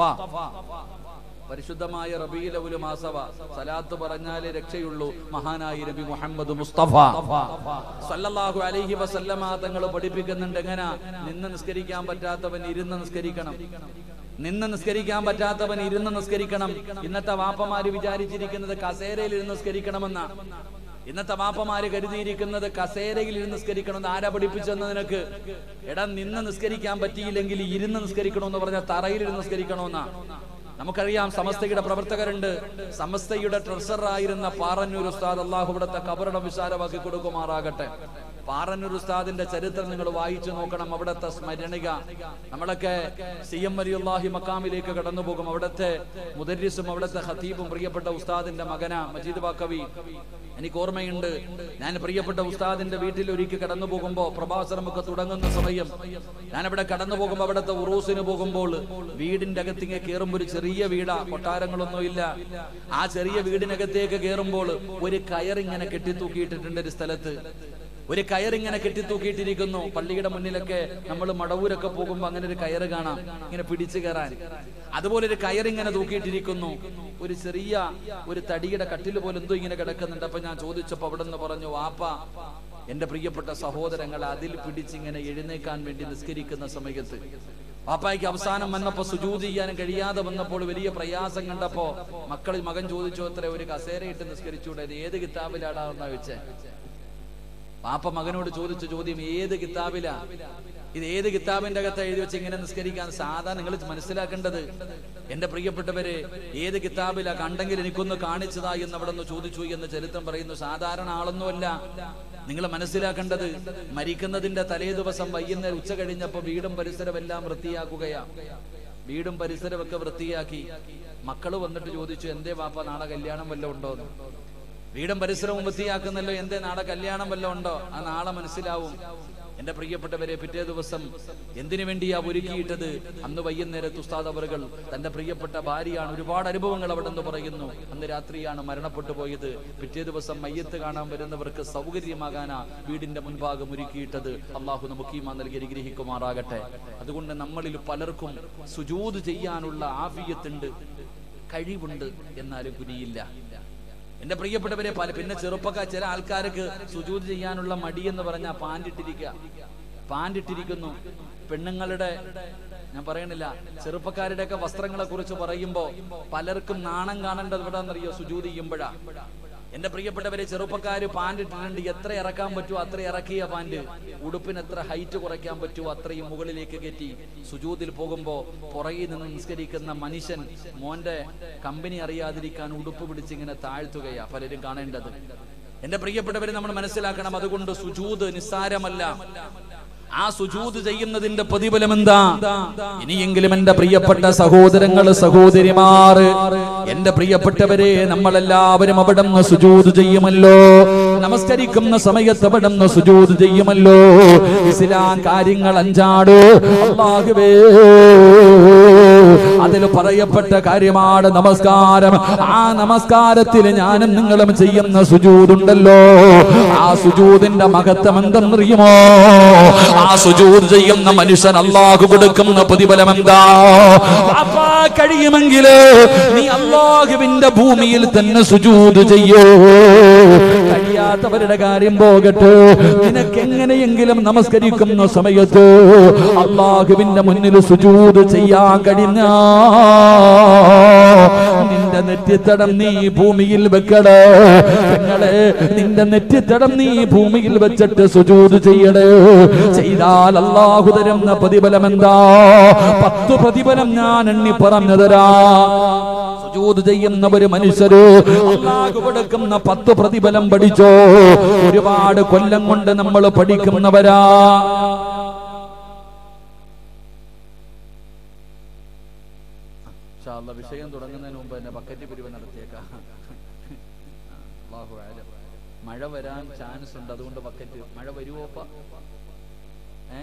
പരിശുദ്ധമായ റബീലവുൽ മാസവ സലാത്ത് പറഞ്ഞാലേ രക്ഷയുള്ളൂ മഹാനായ നബി മുഹമ്മദ് മുസ്തഫ സല്ലല്ലാഹു അലൈഹി വസല്ലമ തങ്ങൾ പഠിപ്പിക്കുന്നുണ്ട് എങ്ങനെ നിന്ന് നിസ്കരിക്കാൻ പറ്റാത്തവൻ ഇരുന്ന് നിസ്കരിക്കണം നിന്ന് നിസ്കരിക്കാൻ പറ്റാത്തവൻ ഇരുന്ന് നിസ്കരിക്കണം ഇന്നത്തെ വാപ്പമാര് വിചാരിച്ചിരിക്കുന്നത് കസേരയിൽ ഇരുന്ന് നിസ്കരിക്കണമെന്ന ഇന്നത്തെ വാപ്പമാര് കരുതിയിരിക്കുന്നത് കസേരയിൽ ഇരുന്ന് നിസ്കരിക്കണമെന്ന് ആരാ പഠിപ്പിച്ചെന്ന് നിനക്ക് എടാ നിന്ന് നിസ്കരിക്കാൻ പറ്റിയില്ലെങ്കിൽ ഇരുന്ന് നിസ്കരിക്കണമെന്ന് പറഞ്ഞാൽ തറയിൽ ഇരുന്ന് നിസ്കരിക്കണമെന്നാ നമുക്കറിയാം സമസ്തയുടെ പ്രവർത്തകരുണ്ട് സമസ്തയുടെ ട്രഷറർ ആയിരുന്ന പാറന്നൂർ ഉസ്താദ് അള്ളാഹു ഇവിടുത്തെ കബറിടം വിശാലമാക്കി കൊടുക്കുമാറാകട്ടെ പാറന്നൂർ ഉസ്താദിന്റെ ചരിത്രം നിങ്ങൾ വായിച്ചു നോക്കണം അവിടുത്തെ സ്മരണിക നമ്മളൊക്കെ സി എം വലിയുല്ലാഹി മക്കാമിലേക്ക് കടന്നു പോകും അവിടുത്തെ മുദരിസും അവിടുത്തെ ഹത്തീബും പ്രിയപ്പെട്ട ഉസ്താദിന്റെ മകന മജീദ് ബാക്കവി എനിക്ക് ഓർമ്മയുണ്ട് ഞാൻ പ്രിയപ്പെട്ട ഉസ്താദിന്റെ വീട്ടിൽ ഒരിക്കൽ കടന്നു പോകുമ്പോ പ്രഭാസനമൊക്കെ തുടങ്ങുന്ന സമയം ഞാൻ അവിടെ കടന്നു പോകുമ്പോ അവിടുത്തെ ഉറൂസിന് പോകുമ്പോൾ വീടിന്റെ അകത്തേക്ക് കയറുമ്പോൾ ഒരു ചെറിയ വീടാ കൊട്ടാരങ്ങളൊന്നും ഇല്ല ആ ചെറിയ വീടിനകത്തേക്ക് കയറുമ്പോൾ ഒരു കയറിങ്ങനെ കെട്ടിത്തൂക്കിയിട്ടിട്ടുണ്ട് ഒരു സ്ഥലത്ത് ഒരു കയറിങ്ങനെ കെട്ടിത്തൂക്കിയിട്ടിരിക്കുന്നു പള്ളിയുടെ മുന്നിലൊക്കെ നമ്മൾ മടവൂരൊക്കെ പോകുമ്പോ അങ്ങനെ ഒരു കയറ് കാണാം ഇങ്ങനെ പിടിച്ചു കയറാൻ അതുപോലെ ഒരു കയറിങ്ങനെ തൂക്കിയിട്ടിരിക്കുന്നു ഒരു ചെറിയ ഒരു തടിയുടെ കട്ടിൽ പോലെ എന്തോ ഇങ്ങനെ കിടക്കുന്നുണ്ട് അപ്പൊ ഞാൻ ചോദിച്ചപ്പോ അവിടെ നിന്ന് പറഞ്ഞു വാപ്പ എന്റെ പ്രിയപ്പെട്ട സഹോദരങ്ങൾ അതിൽ പിടിച്ചിങ്ങനെ എഴുന്നേക്കാൻ വേണ്ടി നിസ്കരിക്കുന്ന സമയത്ത് പാപ്പായ്ക്ക് അവസാനം വന്നപ്പോ സുജൂത് ചെയ്യാനും കഴിയാതെ വന്നപ്പോൾ വലിയ പ്രയാസം കണ്ടപ്പോ മക്കൾ മകൻ ചോദിച്ചു അത്ര ഒരു കസേരയിട്ട് നിസ്കരിച്ചൂടെ ഇത് ഏത് കിതാബിലാടാന്നാ വെച്ചേ പാപ്പ മകനോട് ചോദിച്ച ചോദ്യം ഏത് കിതാബിലാ ഇത് ഏത് കിതാബിന്റെ അകത്ത് എഴുതി വെച്ച് ഇങ്ങനെ നിസ്കരിക്കാൻ സാധാ നിങ്ങൾ മനസ്സിലാക്കേണ്ടത് എന്റെ പ്രിയപ്പെട്ടവരെ ഏത് കിതാബിലാ കണ്ടെങ്കിൽ എനിക്കൊന്ന് കാണിച്ചതാ എന്ന് അവിടെ നിന്ന് ചോദിച്ചു എന്ന് ചരിത്രം പറയുന്നു സാധാരണ ആളൊന്നുമല്ല നിങ്ങൾ മനസ്സിലാക്കേണ്ടത് മരിക്കുന്നതിന്റെ തലേ ദിവസം വൈകുന്നേരം ഉച്ച കഴിഞ്ഞപ്പോ വീടും പരിസരവും എല്ലാം വൃത്തിയാക്കുകയാ വീടും പരിസരമൊക്കെ വൃത്തിയാക്കി മക്കള് വന്നിട്ട് ചോദിച്ചു എന്തേ പാപ്പ നാളെ കല്യാണം വല്ലതും ഉണ്ടോന്ന് വീടും പരിസരവും വൃത്തിയാക്കുന്നല്ലോ എന്തേ നാളെ കല്യാണം വല്ലതും ഉണ്ടോ ആ നാളെ മനസ്സിലാവും എന്റെ പ്രിയപ്പെട്ടവരെ പിറ്റേ ദിവസം എന്തിനു വേണ്ടിയാ ഒരുക്കിയിട്ടത് അന്ന് വൈകുന്നേരത്ത് ഉസ്താദ് അവറുകൾ തന്റെ പ്രിയപ്പെട്ട ഭാര്യയാണ് ഒരുപാട് അനുഭവങ്ങൾ അവിടെ നിന്ന് പറയുന്നു അന്ന് രാത്രിയാണ് മരണപ്പെട്ടു പോയത് പിറ്റേ ദിവസം മയ്യത്ത് കാണാൻ വരുന്നവർക്ക് സൗകര്യമാകാനാ വീടിന്റെ മുൻഭാഗം ഒരുക്കിയിട്ടത് അള്ളാഹു നമുക്ക് ഈമാ നൽകി അനുഗ്രഹിക്കുമാറാകട്ടെ അതുകൊണ്ട് നമ്മളിൽ പലർക്കും സുജൂത് ചെയ്യാനുള്ള ആഫിയത്തുണ്ട് കഴിവുണ്ട് എന്നാലും കുനിയില്ല എന്റെ പ്രിയപ്പെട്ടവരെ പല പിന്നെ ചെറുപ്പക്കാർ ചില ആൾക്കാർക്ക് സുജൂത് ചെയ്യാനുള്ള മടി എന്ന് പറഞ്ഞാൽ പാൻറിട്ടിരിക്കുക പാൻറിട്ടിരിക്കുന്നു പെണ്ണുങ്ങളുടെ ഞാൻ പറയണില്ല ചെറുപ്പക്കാരുടെ ഒക്കെ വസ്ത്രങ്ങളെ കുറിച്ച് പറയുമ്പോ പലർക്കും നാണം കാണേണ്ടത് എവിടാന്നറിയോ സുജൂത് ചെയ്യുമ്പോഴാ എന്റെ പ്രിയപ്പെട്ടവരെ ചെറുപ്പക്കാര് പാൻറ് ഇട്ടിട്ടുണ്ട് എത്ര ഇറക്കാൻ പറ്റുമോ അത്ര ഇറക്കിയ പാൻറ് ഉടുപ്പിന് എത്ര ഹൈറ്റ് കുറയ്ക്കാൻ പറ്റുമോ അത്രയും മുകളിലേക്ക് കയറ്റി സുജൂതിൽ പോകുമ്പോ പുറകിൽ നിന്ന് നിസ്കരിക്കുന്ന മനുഷ്യൻ മോന്റെ കമ്പനി അറിയാതിരിക്കാൻ ഉടുപ്പ് പിടിച്ചിങ്ങനെ താഴ്ത്തുകയാ പലരും കാണേണ്ടത് എന്റെ പ്രിയപ്പെട്ടവരെ നമ്മൾ മനസ്സിലാക്കണം അതുകൊണ്ട് സുജൂത് നിസ്സാരമല്ല ആ സുജൂത് ചെയ്യുന്നതിന്റെ പ്രതിഫലം എന്താ ഇനിയെങ്കിലും എന്റെ പ്രിയപ്പെട്ട സഹോദരങ്ങൾ സഹോദരിമാർ എന്റെ പ്രിയപ്പെട്ടവരെ നമ്മളെല്ലാവരും അവിടെ നിന്ന് സുജൂത് ചെയ്യുമല്ലോ നമസ്കരിക്കുന്ന സമയത്ത് അവിടെ നിന്ന് സുജൂത് ചെയ്യുമല്ലോ ഇസ്ലാം കാര്യങ്ങൾ അഞ്ചാട് അല്ലാഹുവേ അതിൽ പറയപ്പെട്ട കാര്യമാണ് നമസ്കാരം ആ നമസ്കാരത്തിൽ ഞാനും നിങ്ങളും ചെയ്യുന്ന സുജൂതുണ്ടല്ലോ ആ സുജൂതിന്റെ മഹത്വം എന്തെന്നറിയുമോ ആ സുജൂത് ചെയ്യുന്ന മനുഷ്യൻ അള്ളാഹു കൊടുക്കുന്ന പ്രതിഫലം എന്താ വാപ്പാ, കഴിയുമെങ്കില് നീ അള്ളാഹുവിന്റെ ഭൂമിയിൽ തന്നെ സുജൂത് ചെയ്യോ കഴിയാ നമസ്കരിക്കാത്തവരുടെ കാര്യം പോകട്ടെ നിനക്ക് എങ്ങനെയെങ്കിലും നമസ്കരിക്കുന്ന സമയത്ത് അള്ളാഹുവിന്റെ മുന്നിൽ സുജൂത് ചെയ്യാൻ കഴിഞ്ഞ നിന്റെ നെറ്റിത്തടം നീ ഭൂമിയിൽ വെക്കടേ പെങ്ങളെ നിന്റെ നെറ്റിത്തടം നീ ഭൂമിയിൽ വെച്ചിട്ട് സുജൂത് ചെയ്യടേ ചെയ്താൽ അള്ളാഹു തരുന്ന പ്രതിഫലം എന്താ പത്ത് പ്രതിഫലം ഞാൻ എണ്ണി പറഞ്ഞു തരാ സുജൂത് ചെയ്യുന്ന ഒരു മനുഷ്യര് അള്ളാഹു കൊടുക്കുന്ന പത്ത് പ്രതിഫലം പഠിച്ചോ ഒരുപാട് കൊല്ലം കൊണ്ട് നമ്മൾ പഠിക്കുന്നവരാ ഇൻഷാ അല്ലാ വിഷയം തുടങ്ങുന്നതിന് മുമ്പ് തന്നെ ബക്കറ്റ് പിരിവ് നടത്തിയേക്കാം അല്ലാഹു ആലം. മഴ വരാൻ ചാൻസ് ഉണ്ട് അതുകൊണ്ട് ബക്കറ്റ് മഴ വരുവോപ്പ ഏ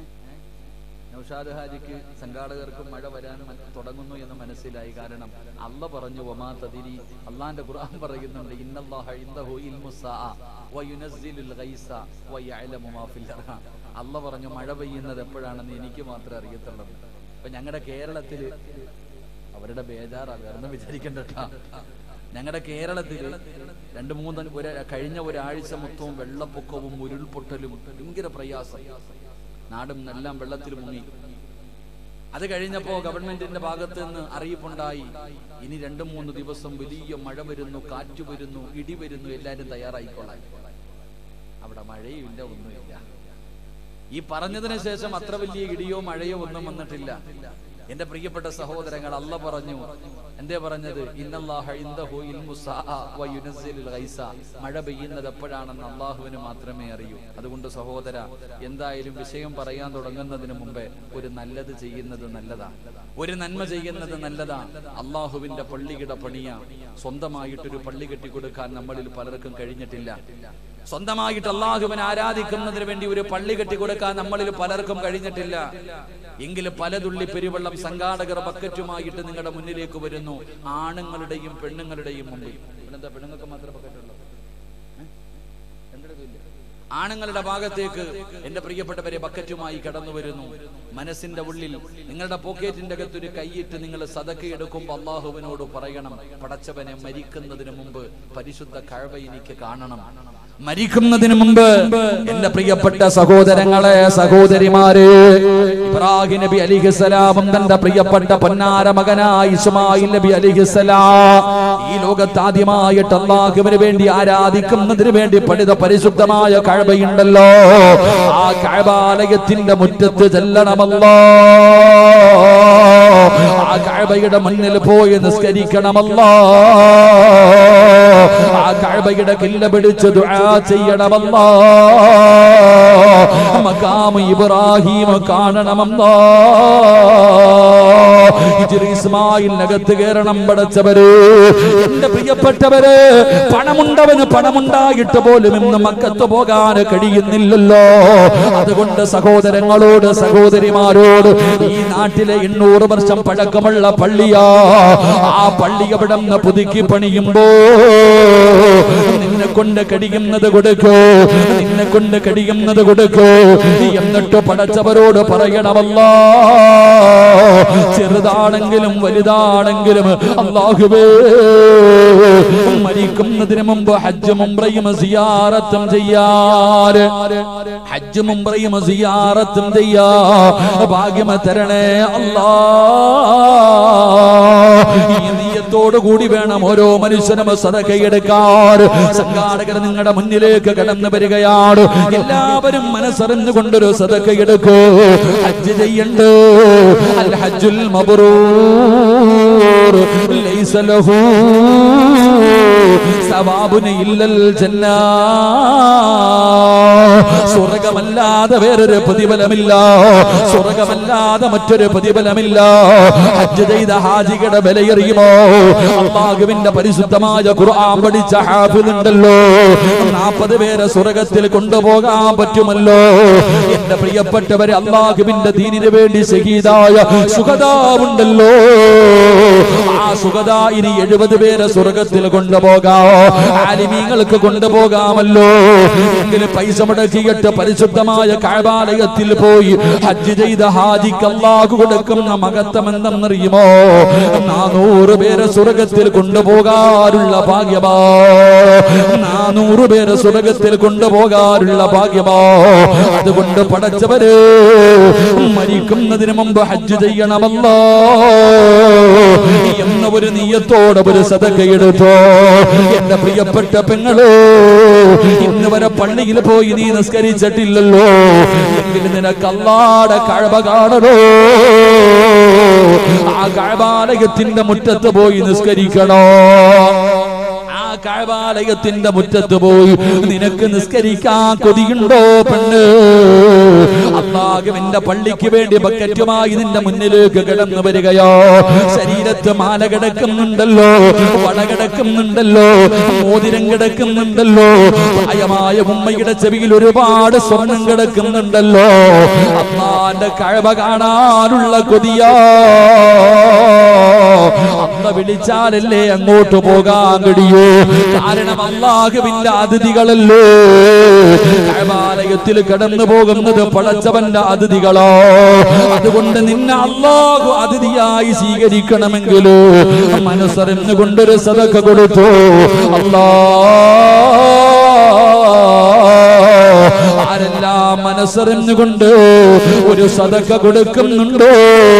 നൗഷാദ് ഹാജിക്ക് സംഘാടകർക്കും മഴ വരാൻ മ- തുടങ്ങുന്നു എന്ന് മനസ്സിലായി കാരണം അല്ല പറഞ്ഞു വമാ തദിരി അള്ളാന്റെ ഖുർആൻ പറയുന്നുണ്ട് ഇന്നല്ലാഹ ഇൻദഹു ഇൽമു സാഅ വയുനസ്സിലുൽ ഗൈസ വയഅലമു മാ ഫിൽ അർഹാം അല്ല പറഞ്ഞു മഴ പെയ്യുന്നത് എപ്പോഴാണെന്ന് എനിക്ക് മാത്രമേ അറിയത്തുള്ളൂ അപ്പൊ ഞങ്ങളുടെ കേരളത്തിൽ അവരുടെ ബേജാറാ വേറെ വിചാരിക്കണ്ട ട്ടാ. ഞങ്ങളുടെ കേരളത്തിൽ രണ്ട് മൂന്ന് ഒരു കഴിഞ്ഞ ഒരാഴ്ച മൊത്തവും വെള്ളപ്പൊക്കവും ഉരുൾപൊട്ടലും ഭയങ്കര പ്രയാസം നാടും എല്ലാം വെള്ളത്തിൽ മുങ്ങി അത് കഴിഞ്ഞപ്പോ ഗവൺമെന്റിന്റെ ഭാഗത്ത് നിന്ന് അറിയിപ്പുണ്ടായി ഇനി രണ്ടു മൂന്ന് ദിവസം വലിയ മഴ വരുന്നു കാറ്റ് വരുന്നു ഇടി വരുന്നു എല്ലാരും തയ്യാറായിക്കൊള്ളാൻ അവിടെ മഴയും ഇല്ല ഒന്നുമില്ല ഈ പറഞ്ഞതിന് ശേഷം അത്ര വലിയ ഇടിയോ മഴയോ ഒന്നും വന്നിട്ടില്ല എന്റെ പ്രിയപ്പെട്ട സഹോദരങ്ങൾ അല്ല പറഞ്ഞു എന്തേ പറഞ്ഞത് ഇന്നല്ലാഹ ഇൻദഹു ഇൽമു സാഅ വ യുനസ്സിലുൽ ഗൈസ. മഴ പെയ്യുന്നത് എപ്പോഴാണെന്ന് അള്ളാഹുവിന് മാത്രമേ അറിയൂ അതുകൊണ്ട് സഹോദര എന്തായാലും വിഷയം പറയാൻ തുടങ്ങുന്നതിന് മുമ്പേ ഒരു നല്ലത് ചെയ്യുന്നത് നല്ലതാ ഒരു നന്മ ചെയ്യുന്നത് നല്ലതാ അള്ളാഹുവിന്റെ പള്ളിയുടെ പണിയ സ്വന്തമായിട്ടൊരു പള്ളി കെട്ടിക്കൊടുക്കാൻ നമ്മളിൽ പലർക്കും കഴിഞ്ഞിട്ടില്ല സ്വന്തമായിട്ട് അള്ളാഹുവിനെ ആരാധിക്കുന്നതിന് വേണ്ടി ഒരു പള്ളി കെട്ടിക്കൊടുക്കാൻ നമ്മളിൽ പലർക്കും കഴിഞ്ഞിട്ടില്ല എങ്കിലും പലതുള്ളി പെരുവെള്ളം സംഘാടകർ ബക്കറ്റുമായിട്ട് നിങ്ങളുടെ മുന്നിലേക്ക് വരുന്നു ആണുങ്ങളുടെയും പെണ്ണുങ്ങളുടെയും മുമ്പിൽ ഇവിടെന്താ പെണ്ണുങ്ങൾക്ക് മാത്രമേ ബക്കറ്റുള്ളൂ ഏ? രണ്ടിടത്തും ഇല്ല. ആണുങ്ങളുടെ ഭാഗത്തേക്ക് എന്റെ പ്രിയപ്പെട്ടവരെ ബക്കറ്റുമായി കടന്നു വരുന്നു മനസ്സിന്റെ ഉള്ളിൽ നിങ്ങളുടെ പോക്കറ്റിന്റെ അകത്ത് ഒരു കൈയിട്ട് നിങ്ങൾ സതക്ക എടുക്കുമ്പോൾ അള്ളാഹുവിനോട് പറയണം പടച്ചവനെ മരിക്കുന്നതിന് മുമ്പ് പരിശുദ്ധ കഴവ എനിക്ക് കാണണം മരിക്കുന്നതിന് മുമ്പ് എന്റെ പ്രിയപ്പെട്ട സഹോദരങ്ങളെ സഹോദരിമാരെ ഇബ്രാഹിം നബി അലിഹിസലാമും തന്റെ പ്രിയപ്പെട്ട പൊന്നാര മകനായ ഇസ്മായിൽ നബി അലിഹിസലാം ഈ ലോകത്ത് ആദ്യമായിട്ട് അള്ളാഹുവിന് വേണ്ടി ആരാധിക്കുന്നതിന് വേണ്ടി പണിത പരിശുദ്ധമായ കഴബയുണ്ടല്ലോ ആ കഴബാലയത്തിന്റെ മുറ്റത്ത് ചെല്ലണമല്ലോ ആ കഴബയുടെ മുന്നിൽ പോയി നിസ്കരിക്കണമല്ലോ ആ കഴബയുടെ കില്ല പിടിച്ച് ദുആ ചെയ്യണമല്ലോ മക്കാമ് ഇബ്രാഹിം കാണണമല്ലോ ഹിജ്ർ ഇസ്മായിലിനകത്ത് കയറണം പടച്ചവര് എന്റെ പ്രിയപ്പെട്ടവര് പണമുണ്ടവന് പണമുണ്ടായിട്ട് പോലും ഇന്ന് മക്കത്ത് പോകാൻ കഴിയുന്നില്ലല്ലോ അതുകൊണ്ട് സഹോദരങ്ങളോട് സഹോദരിമാരോട് ഈ നാട്ടിലെ എണ്ണൂറ് വർഷം പഴക്കമുള്ള പള്ളിയാ ആ പള്ളി അവിടെ നിന്ന് പുതുക്കി പണിയുമ്പോ നിന്നെ കൊണ്ട് കഴിയുന്നത് കൊടുക്കോ നിന്നെ കൊണ്ട് കഴിയുന്നത് കൊടുക്കോ എന്നിട്ട് പടച്ചവരോട് പറയണമല്ലോ ചെറുതാണെങ്കിലും വലുതാണെങ്കിലും അള്ളാഹുവേ മരിക്കുന്നതിന് മുമ്പ് ഹജ്ജ് മുംബ്രയും സിയാറത്തും ചെയ്യാറ് ഹജ്ജ് മുംബ്രയും സിയാറത്തും ചെയ്യാ ഭാഗ്യമ തരണേ അല്ലാ ഈ നീയത്തോടു കൂടി വേണം ഓരോ മനുഷ്യനും സദകയെടുക്കാൻ സംഘാടകർ നിങ്ങളുടെ മുന്നിലേക്ക് കടന്നു വരികയാണ് എല്ലാവരും മനസ്സറിഞ്ഞുകൊണ്ടൊരു സദകയെടുക്കൂ ഹജ്ജ് ചെയ്യണ്ട് അൽ ഹജ്ജുൽ മബ്റൂർ ലൈസ ലഹു സവാബുന ഇല്ലൽ ജന്നാ സ്വർഗമല്ലാതെ വേറൊരു പ്രതിഫലമില്ല സ്വർഗമല്ലാതെ മറ്റൊരു പ്രതിഫലമില്ല ഹജ്ജ് ചെയ്ത ഹാജികളുടെ വിലയെറിയുമോ അള്ളാഹുവിന്റെ പരിശുദ്ധമായ ഖുർആൻ പഠിച്ച ഹാഫിലുണ്ടല്ലോ നാൽപ്പത് പേരെ സ്വർഗത്തിൽ കൊണ്ടുപോകാൻ പറ്റുമല്ലോ എന്റെ പ്രിയപ്പെട്ടവരെ അള്ളാഹുവിന്റെ ദീനിന് വേണ്ടി ഷഹീദായ സുഖതാവുണ്ടല്ലോ ആ സുഖത ഇനി എഴുപത് പേരെ സ്വർഗത്തിൽ കൊണ്ടുപോകാം ആലിമീങ്ങൾക്ക് കൊണ്ടുപോകാമല്ലോ എങ്കിലും പൈസ മുടക്കി മുടക്കിയിട്ട് പരിശുദ്ധമായ കഴബാലയത്തിൽ പോയി ഹജ്ജ് ചെയ്ത ഹാജിക്ക് അള്ളാഹു കൊടുക്കുന്ന മഹത്വം എന്തെന്നറിയുമോ നാനൂറ് പേരെ സ്വർഗത്തിൽ കൊണ്ടുപോകാറുള്ള ഭാഗ്യമാ നാനൂറ് പേരെ സ്വർഗത്തിൽ കൊണ്ടുപോകാറുള്ള ഭാഗ്യമാ അതുകൊണ്ട് പടച്ചവര് മരിക്കുന്നതിന് മുമ്പ് ഹജ്ജ് ചെയ്യണമല്ലോ എന്ന ഒരു നീയത്തോടെ ഒരു സതക്കയെടുത്തോ എന്റെ പ്രിയപ്പെട്ട പെങ്ങളോ ഇന്ന് വരെ പള്ളിയിൽ പോയി നീ നിസ്കരിച്ചിട്ടില്ലല്ലോ എങ്കിൽ നിനക്ക് അല്ലാടെ കഴവ കാണണോ ആ കഴവാലയത്തിന്റെ മുറ്റത്ത് പോയി നിസ്കരിക്കണോ ആ കഴവാലയത്തിന്റെ മുറ്റത്ത് പോയി നിനക്ക് നിസ്കരിക്കാൻ കൊതിയുണ്ടോ പെണ്ണ് അള്ളാഹുവിന്റെ പള്ളിക്ക് വേണ്ടി ബക്കറ്റുമായി നിന്റെ മുന്നിലേക്ക് കിടന്നു വരികയോ ശരീരത്ത് മാല കിടക്കുന്നുണ്ടല്ലോ വട കിടക്കുന്നുണ്ടല്ലോ മോതിരം കിടക്കുന്നുണ്ടല്ലോ പ്രായമായ ഉമ്മയുടെ ചെവിയിൽ ഒരുപാട് സ്വർണം കിടക്കുന്നുണ്ടല്ലോ അമ്മാന്റെ കഴവ കാണാനുള്ള കൊതിയാ അമ്മ വിളിച്ചാലല്ലേ അങ്ങോട്ട് പോകാൻ കഴിയൂ കാരണം അള്ളാഹുവിന്റെ അതിഥികളല്ലേ കഴവാലയത്തിൽ കടന്നു പോകുന്നത് പടച്ചവന്റെ അതിഥികളോ അതുകൊണ്ട് നിന്നെ അള്ളാഹു അതിഥിയായി സ്വീകരിക്കണമെങ്കിൽ മനസ്സറിഞ്ഞു കൊണ്ടൊരു സതക്ക കൊടുത്തു അല്ലാ ആരെല്ലാം മനസ്സറിഞ്ഞുകൊണ്ട് ഒരു സതക്ക കൊടുക്കുന്നുണ്ടോ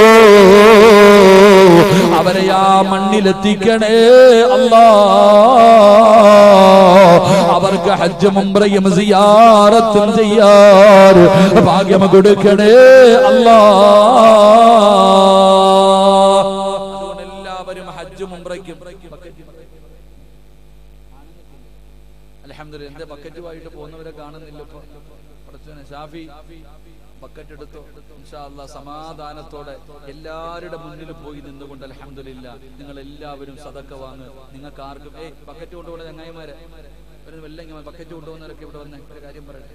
അവരെ ആ മണ്ണിലെത്തിക്കണേ അല്ലാ അവർക്ക് ഹജ്ജ് മുംബ്രയും സിയാറത്തും ചെയ്യാർ ഭാഗ്യം കൊടുക്കണേ അല്ലാ അതുകൊണ്ട് എല്ലാവരും ഹജ്ജ് മുംബ്രയ്ക്കും അലഹമ്മദ് എന്റെ ബക്കറ്റുമായിട്ട് പോകുന്നവരെ കാണുന്നില്ല ഇപ്പൊ കുറച്ചു ഷാഫി ബക്കറ്റ് എടുത്തു ഇൻഷാ അല്ലാ സമാധാനത്തോടെ എല്ലാവരുടെ മുന്നിൽ പോയി നിന്നുകൊണ്ട് അലഹമില്ല നിങ്ങൾ എല്ലാവരും സതക്ക വാങ്ങ് നിങ്ങൾക്ക് ആർക്കും ഏയ് ബക്കറ്റ് കൊണ്ടുപോകുന്ന ചങ്ങായിമാരെ ഒരു വല്ല ഇങ്ങനെ ബക്കറ്റ് കൊണ്ടുപോകുന്നവരൊക്കെ ഇവിടെ വന്ന് ഒരു കാര്യം പറയട്ടെ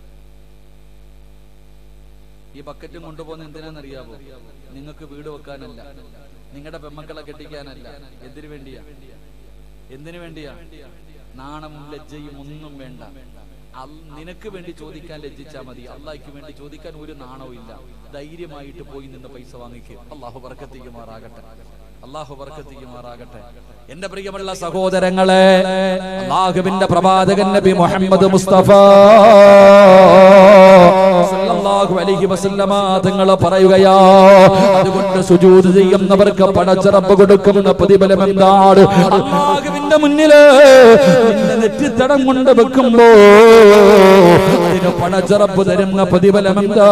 ഈ ബക്കറ്റും കൊണ്ടുപോകുന്ന എന്തിനാണെന്നറിയാവോ നിങ്ങൾക്ക് വീട് വെക്കാനല്ല നിങ്ങളുടെ പെമ്മക്കളെ കെട്ടിക്കാനല്ല എന്തിനു വേണ്ടിയാ എന്തിനു വേണ്ടിയാ നാണവും ലജ്ജയും ഒന്നും വേണ്ട അൽ- നിനക്ക് വേണ്ടി ചോദിക്കാൻ ലജ്ജിച്ചാ മതി അള്ളാഹിക്ക് വേണ്ടി ചോദിക്കാൻ ഒരു നാണവും ഇല്ല ധൈര്യമായിട്ട് പോയി നിന്ന് പൈസ വാങ്ങിക്കുക അള്ളാഹു വർക്കത്തിക്കുമാറാകട്ടെ അള്ളാഹു വർക്കത്തിക്കുമാറാകട്ടെ എന്റെ പ്രിയമുള്ള സഹോദരങ്ങളെ അള്ളാഹുവിന്റെ പ്രവാചകൻ നബി മുഹമ്മദ് മുസ്തഫ സല്ലല്ലാഹു അലൈഹി വസല്ലമ തങ്ങൾ പറയുകയാ അതുകൊണ്ട് സുജൂദ് ചെയ്യുന്നവർക്ക് പടച്ചിറപ്പ് കൊടുക്കുന്ന പ്രതിഫലം എന്താണ് അള്ളാഹുവിന്റെ മുന്നില് നിന്റെ നെറ്റിത്തടം കൊണ്ട് വെക്കുമ്പോ അതിന് പടച്ചിറപ്പ് തരുന്ന പ്രതിഫലം എന്താ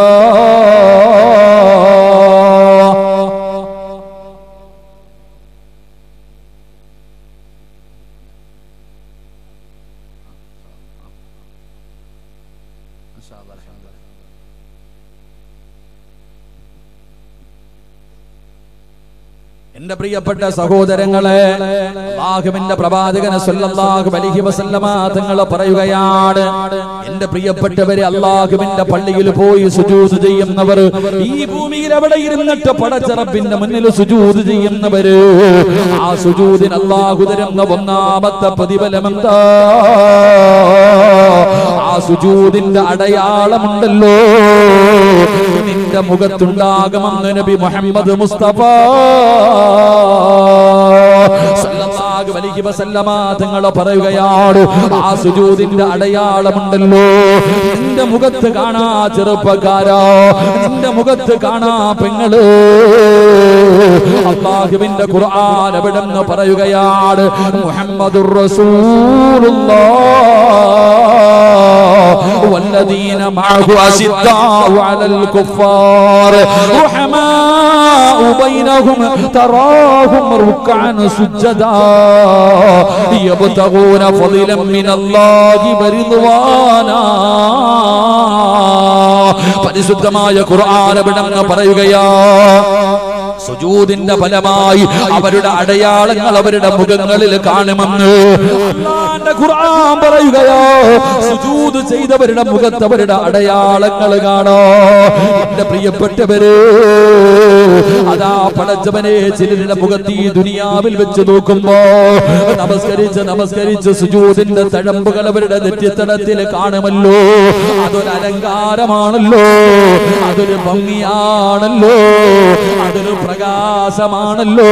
എന്റെ പ്രിയപ്പെട്ട സഹോദരങ്ങളെ അല്ലാഹുവിന്റെ പ്രവാചകന് സല്ലല്ലാഹു അലൈഹി വസല്ലമ തങ്ങൾ പറയുകയാണ് എന്റെ പ്രിയപ്പെട്ടവരെ അള്ളാഹുവിന്റെ പള്ളിയിൽ പോയി സുജൂദ് ചെയ്യുന്നവർ ഈ ഭൂമിയിൽ എവിടെ ഇരുന്നിട്ട് പടച്ചറപ്പിന്റെ മുന്നിൽ സുജൂദ് ചെയ്യുന്നവര് ആ സുജൂദിന് അള്ളാഹു തരുന്ന ഒന്നാമത്തെ പ്രതിഫലം എന്താ ആ സുജൂദിന്റെ അടയാളമുണ്ടല്ലോ നിന്റെ മുഖത്തുണ്ടാകുമെന്ന് നബി മുഹമ്മദ് മുസ്തഫ സല്ലല്ലാഹു അലൈഹി വസല്ലമ തങ്ങൾ പറയുകയാണ് ആ സുജൂദിന്റെ അടയാളമുണ്ടല്ലോ നിന്റെ മുഖത്ത് കാണാ ചെറുപ്പക്കാരാ നിന്റെ മുഖത്ത് കാണാ പെങ്ങള് അള്ളാഹുവിന്റെ ഖുർആൻ എവിടെ നിന്ന് പറയുകയാണ് മുഹമ്മദുർ റസൂലുള്ളാഹ് والذين معه أشداء على الكفار رحماء بينهم تراهم ركعا سجدا يبتغون فضلا من الله ورضوانا പരിശുദ്ധമായ ഖുർആൻ എവിടെ നിന്ന് പറയുകയാ സുജൂദിന്റെ ഫലമായി അവരുടെ അടയാളങ്ങൾ അവരുടെ മുഖങ്ങളിൽ കാണുമെന്ന് അള്ളാന്റെ ഖുർആൻ പറയുകയോ സുജൂദ് ചെയ്തവരുടെ മുഖത്ത് അവരുടെ അടയാളങ്ങൾ കാണോ എന്റെ പ്രിയപ്പെട്ടവര് അതാ പടച്ചവനെ ചിലരുടെ മുഖത്ത് ഈ ദുനിയാവിൽ വെച്ച് നോക്കുമ്പോ നമസ്കരിച്ച് നമസ്കരിച്ച് സുജൂദിന്റെ തഴമ്പുകൾ അവരുടെ നെറ്റിത്തടത്തിൽ കാണുമല്ലോ അതൊരു അലങ്കാരമാണല്ലോ അതൊരു ഭംഗിയാണല്ലോ അതൊരു പ്രകാശമാണല്ലോ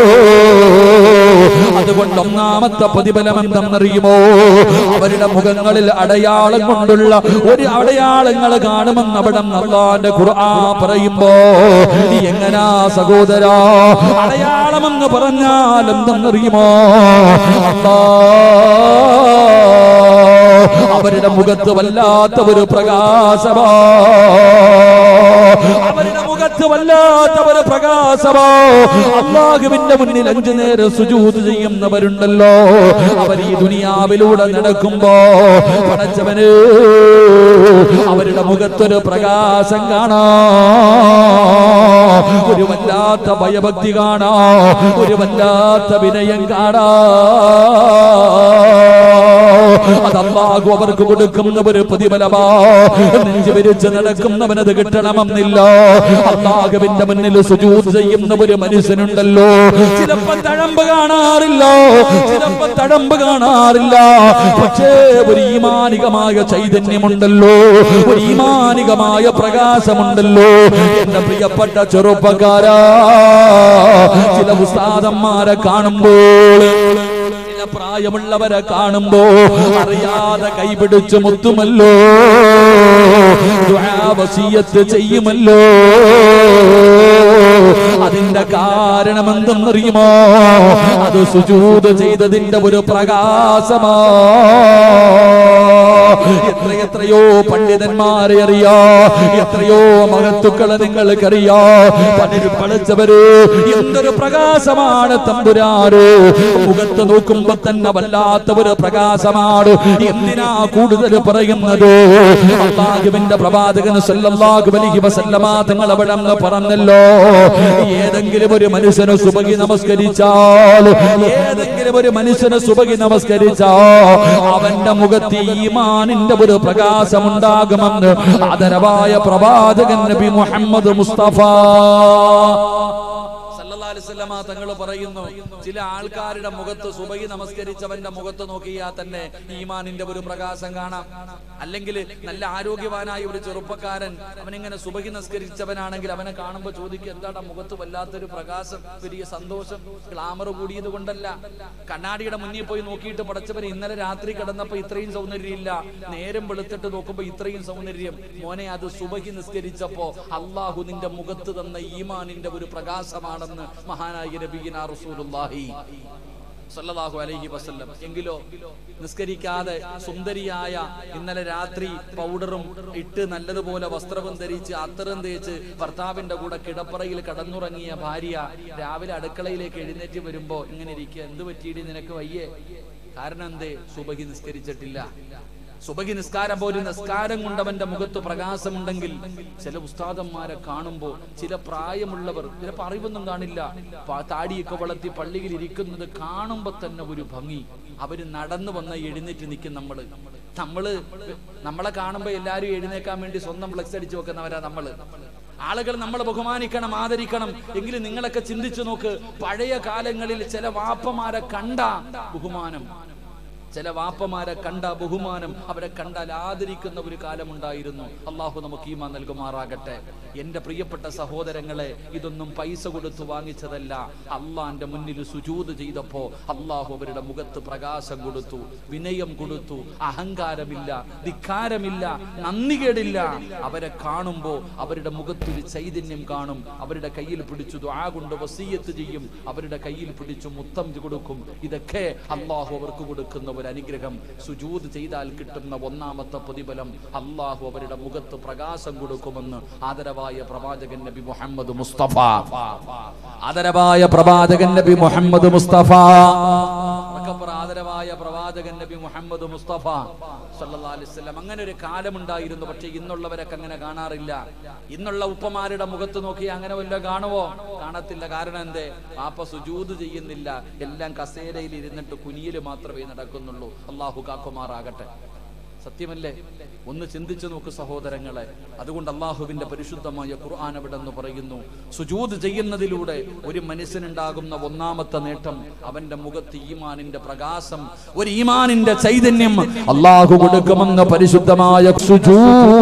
അതുകൊണ്ട് ഒന്നാമത്തെ പ്രതിഫലം എന്തെന്നറിയുമോ അവരുടെ മുഖങ്ങളിൽ അടയാളം കൊണ്ടുള്ള ഒരു അടയാളങ്ങൾ കാണുമെന്ന് അവിടെ അള്ളാന്റെ ഖുർആൻ പറയുമ്പോ എങ്ങനാ സഹോദരാ അടയാളമെന്ന് പറഞ്ഞാൽ എന്തെന്നറിയുമോ അല്ലാ അവരുടെ മുഖത്ത് വല്ലാത്ത ഒരു പ്രകാശമാ അവരുടെ മുഖത്ത് വല്ലാത്ത ഒരു പ്രകാശമാ അള്ളാഹുവിന്റെ മുന്നിൽ അഞ്ചു നേരം സുജൂത് ചെയ്യുന്നവരുണ്ടല്ലോ അവർ ഈ ദുനിയാവിലൂടെ നടക്കുമ്പോ പടച്ചവന് അവരുടെ മുഖത്തൊരു പ്രകാശം കാണാ ഒരു വല്ലാത്ത ഭയഭക്തി കാണാ ഒരു വല്ലാത്ത വിനയം കാണാ അത് അള്ളാഹു അവർക്ക് കൊടുക്കുന്ന ഒരു പ്രതിഫലമാ നെഞ്ചു വിരിച്ച് നടക്കുന്നവനത് കിട്ടണമെന്നില്ല അള്ളാഹുവിന്റെ മുന്നിൽ സുജൂത് ചെയ്യുന്ന ഒരു മനുഷ്യനുണ്ടല്ലോ ചിലപ്പോ തഴമ്പ് കാണാറില്ല ചിലപ്പോ തഴമ്പ് കാണാറില്ല പക്ഷേ ഒരു ഈമാനികമായ ചൈതന്യമുണ്ടല്ലോ ഒരു ഈമാനികമായ പ്രകാശമുണ്ടല്ലോ എന്റെ പ്രിയപ്പെട്ട ചെറുപ്പക്കാരാ ചില ഉസ്താദന്മാരെ കാണുമ്പോൾ ചില പ്രായമുള്ളവരെ കാണുമ്പോ അറിയാതെ കൈപിടിച്ച് മുത്തുമല്ലോ ദുആ വസിയത്ത് ചെയ്യുമല്ലോ അതിന്റെ കാരണം എന്തെന്നറിയുമോ അത് സുജൂത് ചെയ്തതിന്റെ ഒരു പ്രകാശമാ എത്ര എത്രയോ പണ്ഡിതന്മാരെ അറിയാ എത്രയോ മഹത്തുക്കളെ നിങ്ങൾക്കറിയാ പലരും പഠിച്ചവര് എന്തൊരു പ്രകാശമാണ് തമ്പുരാറ് മുഖത്ത് നോക്കുമ്പോ തന്നെ വല്ലാത്ത ഒരു പ്രകാശമാണ് എന്തിനാ കൂടുതൽ പറയുന്നത് അള്ളാഹുവിന്റെ പ്രവാചകൻ സല്ലല്ലാഹു അലൈഹി വസല്ലമ തങ്ങൾ അവിടെ അങ്ങ് പറഞ്ഞല്ലോ ഏതെങ്കിലും ഒരു മനുഷ്യന് സുബഹി നമസ്കരിച്ചാൽ ഏതെങ്കിലും ഒരു മനുഷ്യന് സുബഹി നമസ്കരിച്ചാ അവന്റെ മുഖത്ത് ഈമാനിന്റെ ഒരു പ്രകാശമുണ്ടാകുമെന്ന് ആദരവായ പ്രവാചകൻ നബി മുഹമ്മദ് മുസ്തഫ സല്ലല്ലാഹു അലൈഹി വസല്ലമ തങ്ങൾ പറയുന്നു ചില ആൾക്കാരുടെ മുഖത്ത് സുബഹി നമസ്കരിച്ചവന്റെ മുഖത്ത് നോക്കിയാൽ തന്നെ ഈമാനിന്റെ ഒരു പ്രകാശം കാണാം അല്ലെങ്കിൽ നല്ല ആരോഗ്യവാനായ ഒരു ചെറുപ്പക്കാരൻ അവനിങ്ങനെ സുബഹി നമസ്കരിച്ചവനാണെങ്കിൽ അവനെ കാണുമ്പോൾ ചോദിക്കും എന്താണ് മുഖത്ത് വല്ലാത്തൊരു പ്രകാശം വലിയ സന്തോഷം ഗ്ലാമർ കൂടിയത് കൊണ്ടല്ല കണ്ണാടിയുടെ മുന്നിൽ പോയി നോക്കിയിട്ട് പടച്ചവൻ ഇന്നലെ രാത്രി കിടന്നപ്പോ ഇത്രയും സൗന്ദര്യം ഇല്ല നേരം വെളുത്തിട്ട് നോക്കുമ്പോ ഇത്രയും സൗന്ദര്യം മോനെ അത് സുബഹി നിസ്കരിച്ചപ്പോ അള്ളാഹു നിന്റെ മുഖത്ത് തന്ന ഈമാനിന്റെ ഒരു പ്രകാശമാണെന്ന് മഹാനായ നബീന റസൂലുള്ളാഹി സല്ലല്ലാഹു അലൈഹി വസല്ലം എങ്കിലോ നിസ്കരിക്കാതെ സുന്ദരിയായ ഇന്നലെ രാത്രി പൗഡറും ഇട്ട് നല്ലതുപോലെ വസ്ത്രവും ധരിച്ച് അത്തറും തേച്ച് ഭർത്താവിന്റെ കൂടെ കിടപ്പറയിൽ കടന്നുറങ്ങിയ ഭാര്യ രാവിലെ അടുക്കളയിലേക്ക് എഴുന്നേറ്റ് വരുമ്പോ ഇങ്ങനെ ഇരിക്കുക എന്ത് പറ്റിയിട്ട് നിനക്ക് വയ്യേ കാരണം എന്തേ സുബഹി നിസ്കരിച്ചിട്ടില്ല സുബഹി നിസ്കാരം പോലും നിസ്കാരം കൊണ്ടവന്റെ മുഖത്ത് പ്രകാശമുണ്ടെങ്കിൽ ചില ഉസ്താദന്മാരെ കാണുമ്പോ ചില പ്രായമുള്ളവർ ചിലപ്പോ അറിവൊന്നും കാണില്ല പ- താടിയൊക്കെ വളർത്തി പള്ളിയിൽ ഇരിക്കുന്നത് കാണുമ്പോ തന്നെ ഒരു ഭംഗി അവര് നടന്നു വന്ന എഴുന്നേറ്റ് നിൽക്കും നമ്മള് നമ്മള് നമ്മളെ കാണുമ്പോ എല്ലാരും എഴുന്നേക്കാൻ വേണ്ടി സ്വന്തം ഫ്ലെക്സ് അടിച്ചു വെക്കുന്നവരാ നമ്മള് ആളുകൾ നമ്മളെ ബഹുമാനിക്കണം ആദരിക്കണം എങ്കിലും നിങ്ങളൊക്കെ ചിന്തിച്ചു നോക്ക് പഴയ കാലങ്ങളിൽ ചില വാപ്പമാരെ കണ്ട ബഹുമാനം ചില വാപ്പമാരെ കണ്ട ബഹുമാനം അവരെ കണ്ടാൽ ആദരിക്കുന്ന ഒരു കാലമുണ്ടായിരുന്നു അള്ളാഹു നമുക്ക് ഈമാ നൽകുമാറാകട്ടെ എന്റെ പ്രിയപ്പെട്ട സഹോദരങ്ങളെ ഇതൊന്നും പൈസ കൊടുത്തു വാങ്ങിച്ചതല്ല അള്ളാന്റെ മുന്നിൽ സുജൂത് ചെയ്തപ്പോ അള്ളാഹു അവരുടെ മുഖത്ത് പ്രകാശം കൊടുത്തു വിനയം കൊടുത്തു അഹങ്കാരമില്ല ധിക്കാരമില്ല നന്ദികേടില്ല അവരെ കാണുമ്പോ അവരുടെ മുഖത്തൊരു ചൈതന്യം കാണും അവരുടെ കയ്യിൽ പിടിച്ചു ദുആ കൊണ്ട് വസീയത്ത് ചെയ്യും അവരുടെ കയ്യിൽ പിടിച്ചു മുത്തം കൊടുക്കും ഇതൊക്കെ അള്ളാഹു അവർക്ക് കൊടുക്കുന്ന ഒരു അനുഗ്രഹം സുജൂത് ചെയ്താൽ കിട്ടുന്ന ഒന്നാമത്തെ പ്രതിഫലം അള്ളാഹു അവരുടെ മുഖത്ത് പ്രകാശം കൊടുക്കുമെന്ന് ആദരവായ പ്രവാചകൻ നബി മുഹമ്മദ് മുസ്തഫ ആദരവായ പ്രവാചകൻ നബി മുഹമ്മദ് മുസ്തഫ ഉറക്കെ പറ, ആദരവായ പ്രവാചകൻ നബി മുഹമ്മദ് മുസ്തഫ സല്ലല്ലാഹു അലൈഹി വസല്ലം അങ്ങനെ ഒരു കാലമുണ്ടായിരുന്നു പക്ഷെ ഇന്നുള്ളവരൊക്കെ അങ്ങനെ കാണാറില്ല ഇന്നുള്ള ഉപ്പമാരുടെ മുഖത്ത് നോക്കി അങ്ങനെ വല്ല കാണുവോ കാണത്തില്ല കാരണം എന്തേ പാപ്പ സുജൂത് ചെയ്യുന്നില്ല എല്ലാം കസേരയിൽ ഇരുന്നിട്ട് കുനിയിൽ മാത്രമേ നടക്കുന്നുള്ളൂ അള്ളാഹു കാക്കുമാറാകട്ടെ സത്യമല്ലേ ഒന്ന് ചിന്തിച്ചു നോക്ക് സഹോദരങ്ങളെ അതുകൊണ്ട് അള്ളാഹുവിന്റെ പരിശുദ്ധമായ ഖുർആൻ അവിടെ എന്ന് പറയുന്നു സുജൂത് ചെയ്യുന്നതിലൂടെ ഒരു മനുഷ്യനുണ്ടാകുന്ന ഒന്നാമത്തെ നേട്ടം അവന്റെ മുഖത്ത് ഈമാനിന്റെ പ്രകാശം ഒരു ഈമാനിന്റെ ചൈതന്യം അള്ളാഹു കൊടുക്കുമെന്ന പരിശുദ്ധമായ സുജൂ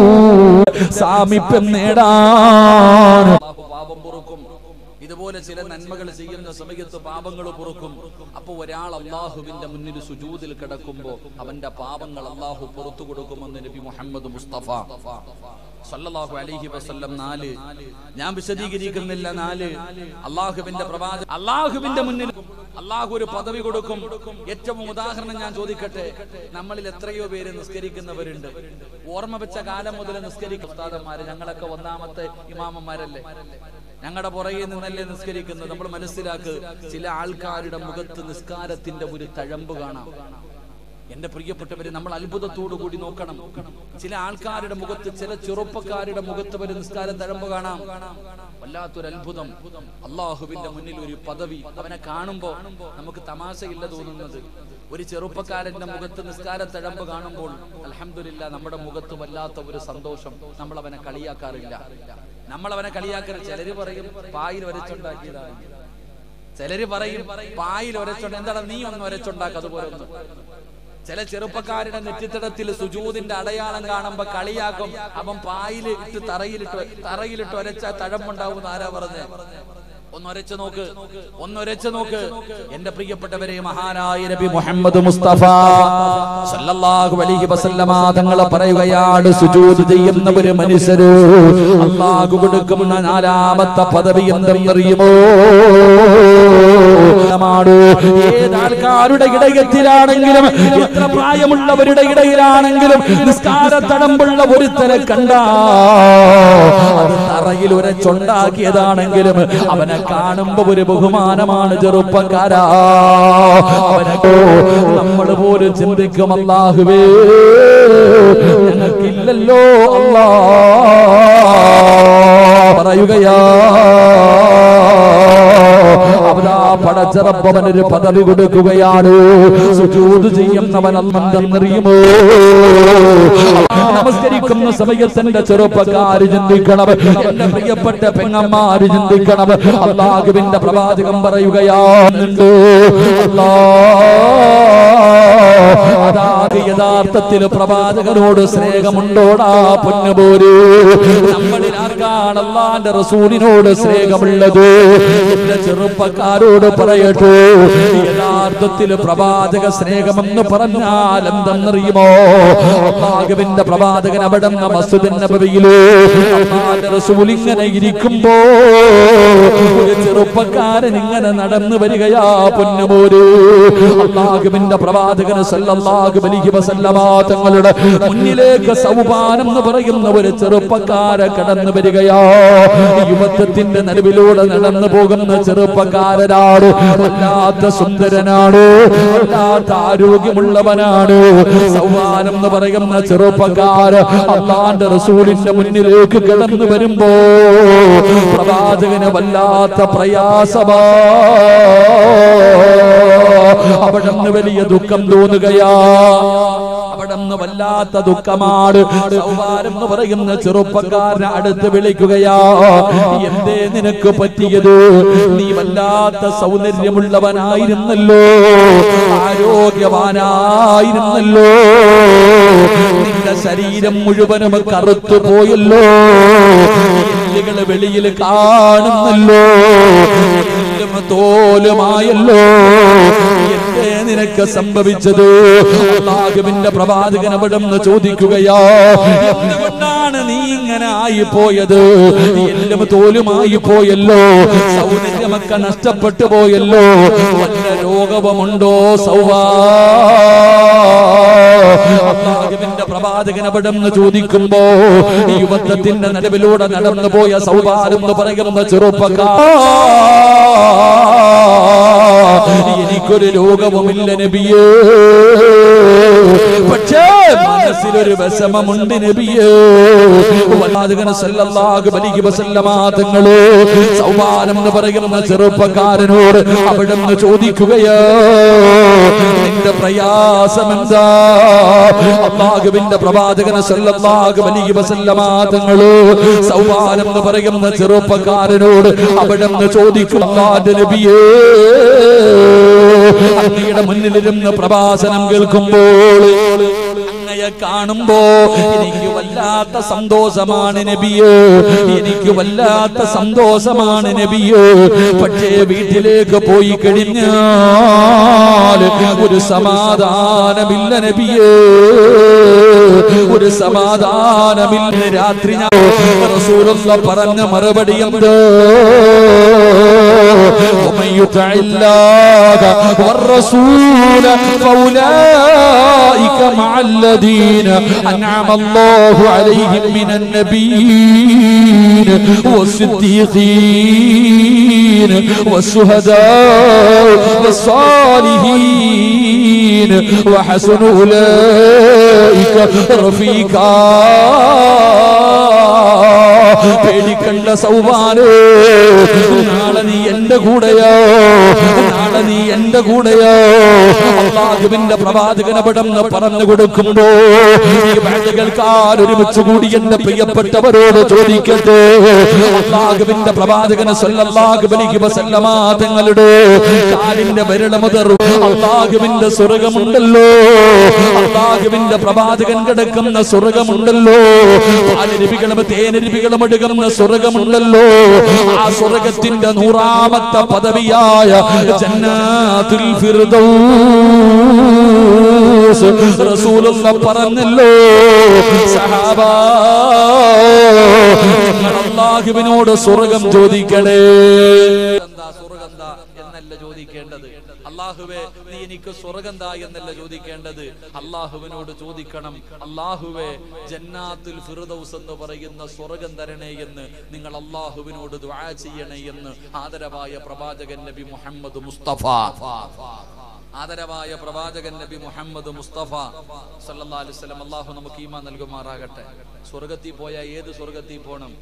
സാമീപ്യം നേടാൻ അള്ളാഹു പാപം പൊറുക്കും ഇതുപോലെ ചില നന്മകൾ ചെയ്യുന്ന സമയത്ത് പാപങ്ങൾ പൊറുക്കും അപ്പൊ ഒരാൾ അള്ളാഹുവിന്റെ മുന്നിൽ സുജൂതിൽ കിടക്കുമ്പോ അവന്റെ പാപങ്ങൾ അള്ളാഹു പുറത്തു കൊടുക്കുമെന്ന് നബി മുഹമ്മദ് മുസ്തഫ സല്ലല്ലാഹു അലൈഹി വസല്ലം നാല് ഞാൻ വിശദീകരിക്കുന്നില്ല നാല് അള്ളാഹുവിന്റെ പ്രവാചക അള്ളാഹുവിന്റെ മുന്നിൽ അള്ളാഹു ഒരു പദവി കൊടുക്കും ഏറ്റവും ഉദാഹരണം ഞാൻ ചോദിക്കട്ടെ നമ്മളിൽ എത്രയോ പേര് നിസ്കരിക്കുന്നവരുണ്ട് ഓർമ്മ വെച്ച കാലം മുതൽ നിസ്കരിക്കുന്ന ഉസ്താദന്മാര് ഞങ്ങളൊക്കെ ഒന്നാമത്തെ ഇമാമന്മാരല്ലേ ഞങ്ങളുടെ പുറകെ നിന്നല്ലേ നിസ്കരിക്കുന്നത് നമ്മൾ മനസ്സിലാക്ക് ചില ആൾക്കാരുടെ മുഖത്ത് നിസ്കാരത്തിന്റെ ഒരു തഴമ്പ് കാണാം എന്റെ പ്രിയപ്പെട്ടവരെ നമ്മൾ അത്ഭുതത്തോടു കൂടി നോക്കണം ചില ആൾക്കാരുടെ മുഖത്ത് ചില ചെറുപ്പക്കാരുടെ മുഖത്ത് ഒരു നിസ്കാരം തഴമ്പ് കാണാം വല്ലാത്തൊരു അത്ഭുതം അള്ളാഹുവിന്റെ മുന്നിൽ ഒരു പദവി അവനെ കാണുമ്പോ നമുക്ക് തമാശയില്ല തോന്നുന്നത് ഒരു ചെറുപ്പക്കാരന്റെ മുഖത്ത് നിസ്കാര തഴമ്പ് കാണുമ്പോൾ അലഹമില്ല നമ്മുടെ മുഖത്ത് വല്ലാത്ത ഒരു സന്തോഷം നമ്മൾ അവനെ കളിയാക്കാറില്ല നമ്മൾ അവനെ കളിയാക്കരുത് ചിലര് പറയും പായിൽ വരച്ചുണ്ടാക്കിയതാണ് ചിലര് പറയും പായിൽ ഒരച്ചുണ്ട് എന്താണ് നീ ഒന്ന് ഒരച്ചുണ്ടാക്ക അതുപോലെ ഒന്ന് ചില ചെറുപ്പക്കാരുടെ നെറ്റിത്തടത്തിൽ സുജൂതിന്റെ അടയാളം കാണുമ്പോ കളിയാക്കും അവൻ പായില് ഇട്ട് തറയിലിട്ട് തറയിലിട്ട് ഒരച്ച തഴമ്പുണ്ടാവും ആരാ പറഞ്ഞേ ഒന്നൊരച്ച് നോക്ക് ഒന്നൊരച്ച് നോക്ക് എന്റെ പ്രിയപ്പെട്ടവരെ മഹാനായ നബി മുഹമ്മദ് മുസ്തഫ സല്ലല്ലാഹു അലൈഹി വസല്ലമ തങ്ങൾ പറയുകയാണ് സുജൂദ് ചെയ്യുന്ന ഒരു മനുഷ്യര് അല്ലാഹു കൊടുക്കുന്ന നാലാമത്തെ പദവി എന്തെന്നറിയുമോ മാണ് ഏത് ആൾക്കാരുടെ ഇടയത്തിലാണെങ്കിലും എത്ര പ്രായമുള്ളവരുടെ ഇടയിലാണെങ്കിലും നിസ്കാര തടമ്പുള്ള ഒരുത്തരെ കണ്ടാ അത് തറയിൽ ഉരച്ചുണ്ടാക്കിയതാണെങ്കിലും അവനെ കാണുമ്പോ ഒരു ബഹുമാനമാണ് ചെറുപ്പക്കാരാ അവനെ നമ്മൾ പോലും ചിന്തിക്കും അല്ലാഹുവേ ഞങ്ങൾക്കില്ലല്ലോ അല്ലാ പറയുകയാ അവനാ പടച്ചിറപ്പവനൊരു പദവി കൊടുക്കുകയാണ് സുജൂത് ചെയ്യുന്നവൻ അല്ലെന്നറിയുമോ നമസ്കരിക്കുന്ന സമയത്തിന്റെ ചെറുപ്പക്കാര് ചിന്തിക്കണം എന്റെ പ്രിയപ്പെട്ട പെങ്ങന്മാര് ചിന്തിക്കണം അള്ളാഹുവിന്റെ പ്രവാചകം പറയുകയാണുണ്ട് അല്ലാ അതാത് യഥാർത്ഥത്തിൽ പ്രവാചകനോട് സ്നേഹമുണ്ടോടാ പൊന്നുപോര് നമ്മളിൽ ആർക്കാണ് അള്ളാന്റെ റസൂലിനോട് സ്നേഹമുള്ളത് എന്റെ ചെറുപ്പക്കാരോട് പറയട്ടെ യഥാർത്ഥത്തിൽ പ്രവാചക സ്നേഹമെന്ന് പറഞ്ഞാൽ എന്തെന്നറിയുമോ അള്ളാഹുവിന്റെ പ്രവാചകൻ അവിടെ മസ്ജിദിൻ നബവിയില് അള്ളാന്റെ റസൂൽ ഇങ്ങനെ ഇരിക്കുമ്പോ ഒരു ചെറുപ്പക്കാരൻ ഇങ്ങനെ നടന്നു വരികയാ പൊന്നുപോര് അള്ളാഹുവിന്റെ പ്രവാചകന് സല്ലല്ലാഹു അലൈഹി വസല്ലമ തങ്ങളുടെ മുന്നിലേക്ക് സൗപാനം എന്ന് പറയുന്ന ഒരു ചെറുപ്പക്കാരെ കടന്നു വരികയാ യുവത്വത്തിന്റെ നടുവിലൂടെ നടന്നു പോകുന്ന ചെറുപ്പക്കാരനാണ് വല്ലാത്ത സുന്ദരനാണ് വല്ലാത്ത ആരോഗ്യമുള്ളവനാണ് സൗമാനം എന്ന് പറയുന്ന ചെറുപ്പക്കാര് അള്ളാന്റെ റസൂലിന്റെ മുന്നിലേക്ക് കടന്നു വരുമ്പോ പ്രവാചകന് വല്ലാത്ത പ്രയാസമാ അവിടുന്ന് വലിയ ദുഃഖം തോന്നുകയാ അവിടുന്ന് വല്ലാത്ത ദുഃഖമാണ് സൗഹാരം എന്ന് പറയുന്ന ചെറുപ്പക്കാരനെ അടുത്ത് വിളിക്കുകയാ എന്തേ നിനക്ക് പറ്റിയത് നീ വല്ലാത്ത സൗന്ദര്യമുള്ളവനായിരുന്നല്ലോ ആരോഗ്യവാനായിരുന്നല്ലോ നിന്റെ ശരീരം മുഴുവനും കറുത്തു പോയല്ലോ എല്ലുകള് വെളിയിൽ കാണുന്നല്ലോ എല്ലും തോലുമായല്ലോ എന്തേ നിനക്ക് സംഭവിച്ചത് അള്ളാഹുവിന്റെ പ്രവാചകൻ അവിടെ നിന്ന് ചോദിക്കുകയോ എന്തുകൊണ്ടാണ് നീ ഇങ്ങനെ ആയി പോയത് എല്ലും തോലുമായി പോയല്ലോ സൗന്ദര്യമൊക്കെ നഷ്ടപ്പെട്ടു പോയല്ലോ വല്ല രോഗവുമുണ്ടോ സൗവാ അള്ളാഹുവിന്റെ പ്രവാചകൻ അവിടെ നിന്ന് ചോദിക്കുമ്പോ ഈ യുവത്വത്തിന്റെ നടുവിലൂടെ നടന്നു പോയ സൗഭാരം എന്ന് പറയുന്ന ചെറുപ്പക്കാർ എനിക്കൊരു രോഗവുമില്ല നബിയേ പക്ഷേ മനസ്സിലൊരു വിഷമമുണ്ട് നബിയേ പ്രവാചകൻ സല്ലല്ലാഹു അലൈഹി വസല്ലമ തങ്ങള് സൗമാനം എന്ന് പറയുന്ന ചെറുപ്പക്കാരനോട് അവിടുന്ന് ചോദിക്കുകയോ നിന്റെ പ്രയാസം എന്താ അള്ളാഹുവിന്റെ പ്രവാചകൻ സല്ലല്ലാഹു അലൈഹി വസല്ലമ തങ്ങള് സൗമാനം എന്ന് പറയുന്ന ചെറുപ്പക്കാരനോട് അവിടുന്ന് ചോദിക്കും അല്ലാഹുവിന്റെ നബിയേ അങ്ങയുടെ മുന്നിലിരുന്ന് പ്രഭാഷണം കേൾക്കുമ്പോൾ അങ്ങയെ കാണുമ്പോ എനിക്ക് വല്ലാത്ത സന്തോഷമാണ് നബിയോ എനിക്ക് വല്ലാത്ത സന്തോഷമാണ് നബിയോ പക്ഷേ വീട്ടിലേക്ക് പോയി കഴിഞ്ഞാൽ ഒരു സമാധാനമില്ല നബിയേ ഒരു സമാധാനമില്ല രാത്രി ഞാൻ റസൂലുള്ള പറഞ്ഞ മറുപടി എന്ത് ومن يطع الله والرسول فأولئك مع الذين أنعم الله عليهم من النبيين والصديقين والشهداء والصالحين وحسن أولئك رفيقا പേടിക്കണ്ട സൗമാനോ നാളെ നീ എന്റെ കൂടെയോ നാളെ നീ എന്റെ കൂടെയോ അള്ളാഹുവിന്റെ പ്രവാചകനപടം പറഞ്ഞു കൊടുക്കുമ്പോ ഈ ബാഗ് കേൾക്കാൻ ഒരുമിച്ച് കൂടി എന്റെ പ്രിയപ്പെട്ടവരോട് ചോദിക്കട്ടെ അള്ളാഹുവിന്റെ പ്രവാചകന സല്ലല്ലാഹു അലൈഹി വസല്ലമ തങ്ങളുടെ കാലിന്റെ വിരൽ മുതൽ അള്ളാഹുവിന്റെ സ്വർഗമുണ്ടല്ലോ അള്ളാഹുവിന്റെ പ്രവാചകൻ കിടക്കുന്ന സ്വർഗമുണ്ടല്ലോ പാലരുവികളും തേനരുവികളും എടുക്കുന്ന സ്വർഗമുണ്ടല്ലോ ആ സ്വർഗത്തിന്റെ നൂറാമത്തെ പദവിയായ ജന്നാത്തുൽ ഫിർദൗസ് റസൂലുള്ള പറഞ്ഞല്ലോ സഹാബാ നിങ്ങൾ അള്ളാഹുവിനോട് സ്വർഗം ചോദിക്കണേ എന്താ സ്വർഗന്താ എന്നല്ല ചോദിക്കേണ്ടത് അള്ളാഹുവേ നീ എനിക്ക് സ്വർഗന്താ എന്നല്ല ചോദിക്കേണ്ടത് അള്ളാഹുവിനോട് ചോദിക്കണം അള്ളാഹുവേ ജന്നാത്തുൽ ഫിർദൗസ് എന്ന് പറയുന്ന സ്വർഗം തരണേ എന്ന് നിങ്ങൾ അള്ളാഹുവിനോട് ദുആ ചെയ്യണേ എന്ന് ആദരവായ പ്രവാചകൻ നബി മുഹമ്മദ് മുസ്തഫ ആദരവായ പ്രവാചകൻ നബി മുഹമ്മദ് മുസ്തഫ സല്ലല്ലാഹു അലൈഹി വസല്ലം അള്ളാഹു നമുക്ക് ഈമാൻ നൽകുമാറാകട്ടെ സ്വർഗത്തിൽ പോയാൽ ഏത് സ്വർഗത്തിൽ പോണം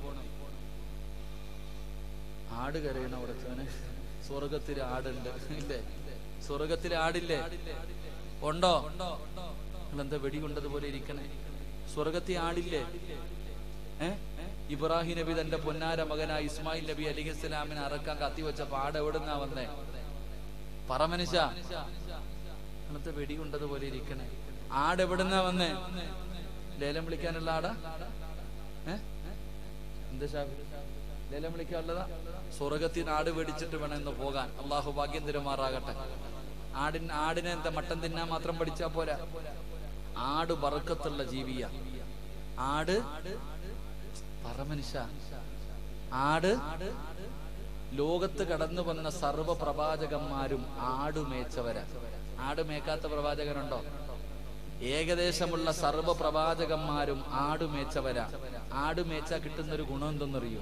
ആട് കരയണ ഉറച്ചവന് സ്വർഗത്തിൽ ആടുണ്ട് ഇല്ലേ സ്വർഗത്തിൽ ആടില്ലേ ഉണ്ടോ നിങ്ങളെന്താ വെടികൊണ്ടതുപോലെ ഇരിക്കണേ സ്വർഗത്തിൽ ആടില്ലേ ഏ ഇബ്രാഹിം നബി തന്റെ പൊന്നാര മകനായ ഇസ്മായിൽ നബി അലിഹി ഇസ്ലാമിനെ അറക്കാൻ കത്തിവെച്ചപ്പോ ആട് എവിടുന്നാ വന്നേ പറ മനുഷ്യ അങ്ങനത്തെ വെടികൊണ്ടതുപോലെ ഇരിക്കണേ ആട് എവിടുന്നാ വന്നേ ലേലം വിളിക്കാനുള്ള ആടാ ഏ എന്താ ഷാഫി ലേലം വിളിക്കാനുള്ളതാ സ്വർഗത്തിൽ ആട് മേടിച്ചിട്ട് വേണം ഇന്ന് പോകാൻ അള്ളാഹു ഭാഗ്യം തരുമാറാകട്ടെ ആടിന് ആടിനെ എന്താ മട്ടൻ തിന്നാൻ മാത്രം പഠിച്ചാ പോരാ ആട് ബറക്കത്തുള്ള ജീവിയ ആട് പറമനുഷ്യ ആട് ലോകത്ത് കടന്നു വന്ന സർവ പ്രവാചകന്മാരും ആട് മേച്ചവരാ ആട് മേക്കാത്ത പ്രവാചകനുണ്ടോ ഏകദേശമുള്ള സർവ പ്രവാചകന്മാരും ആട് മേച്ചവരാ ആട് മേച്ചാ കിട്ടുന്ന ഒരു ഗുണം എന്തെന്നറിയോ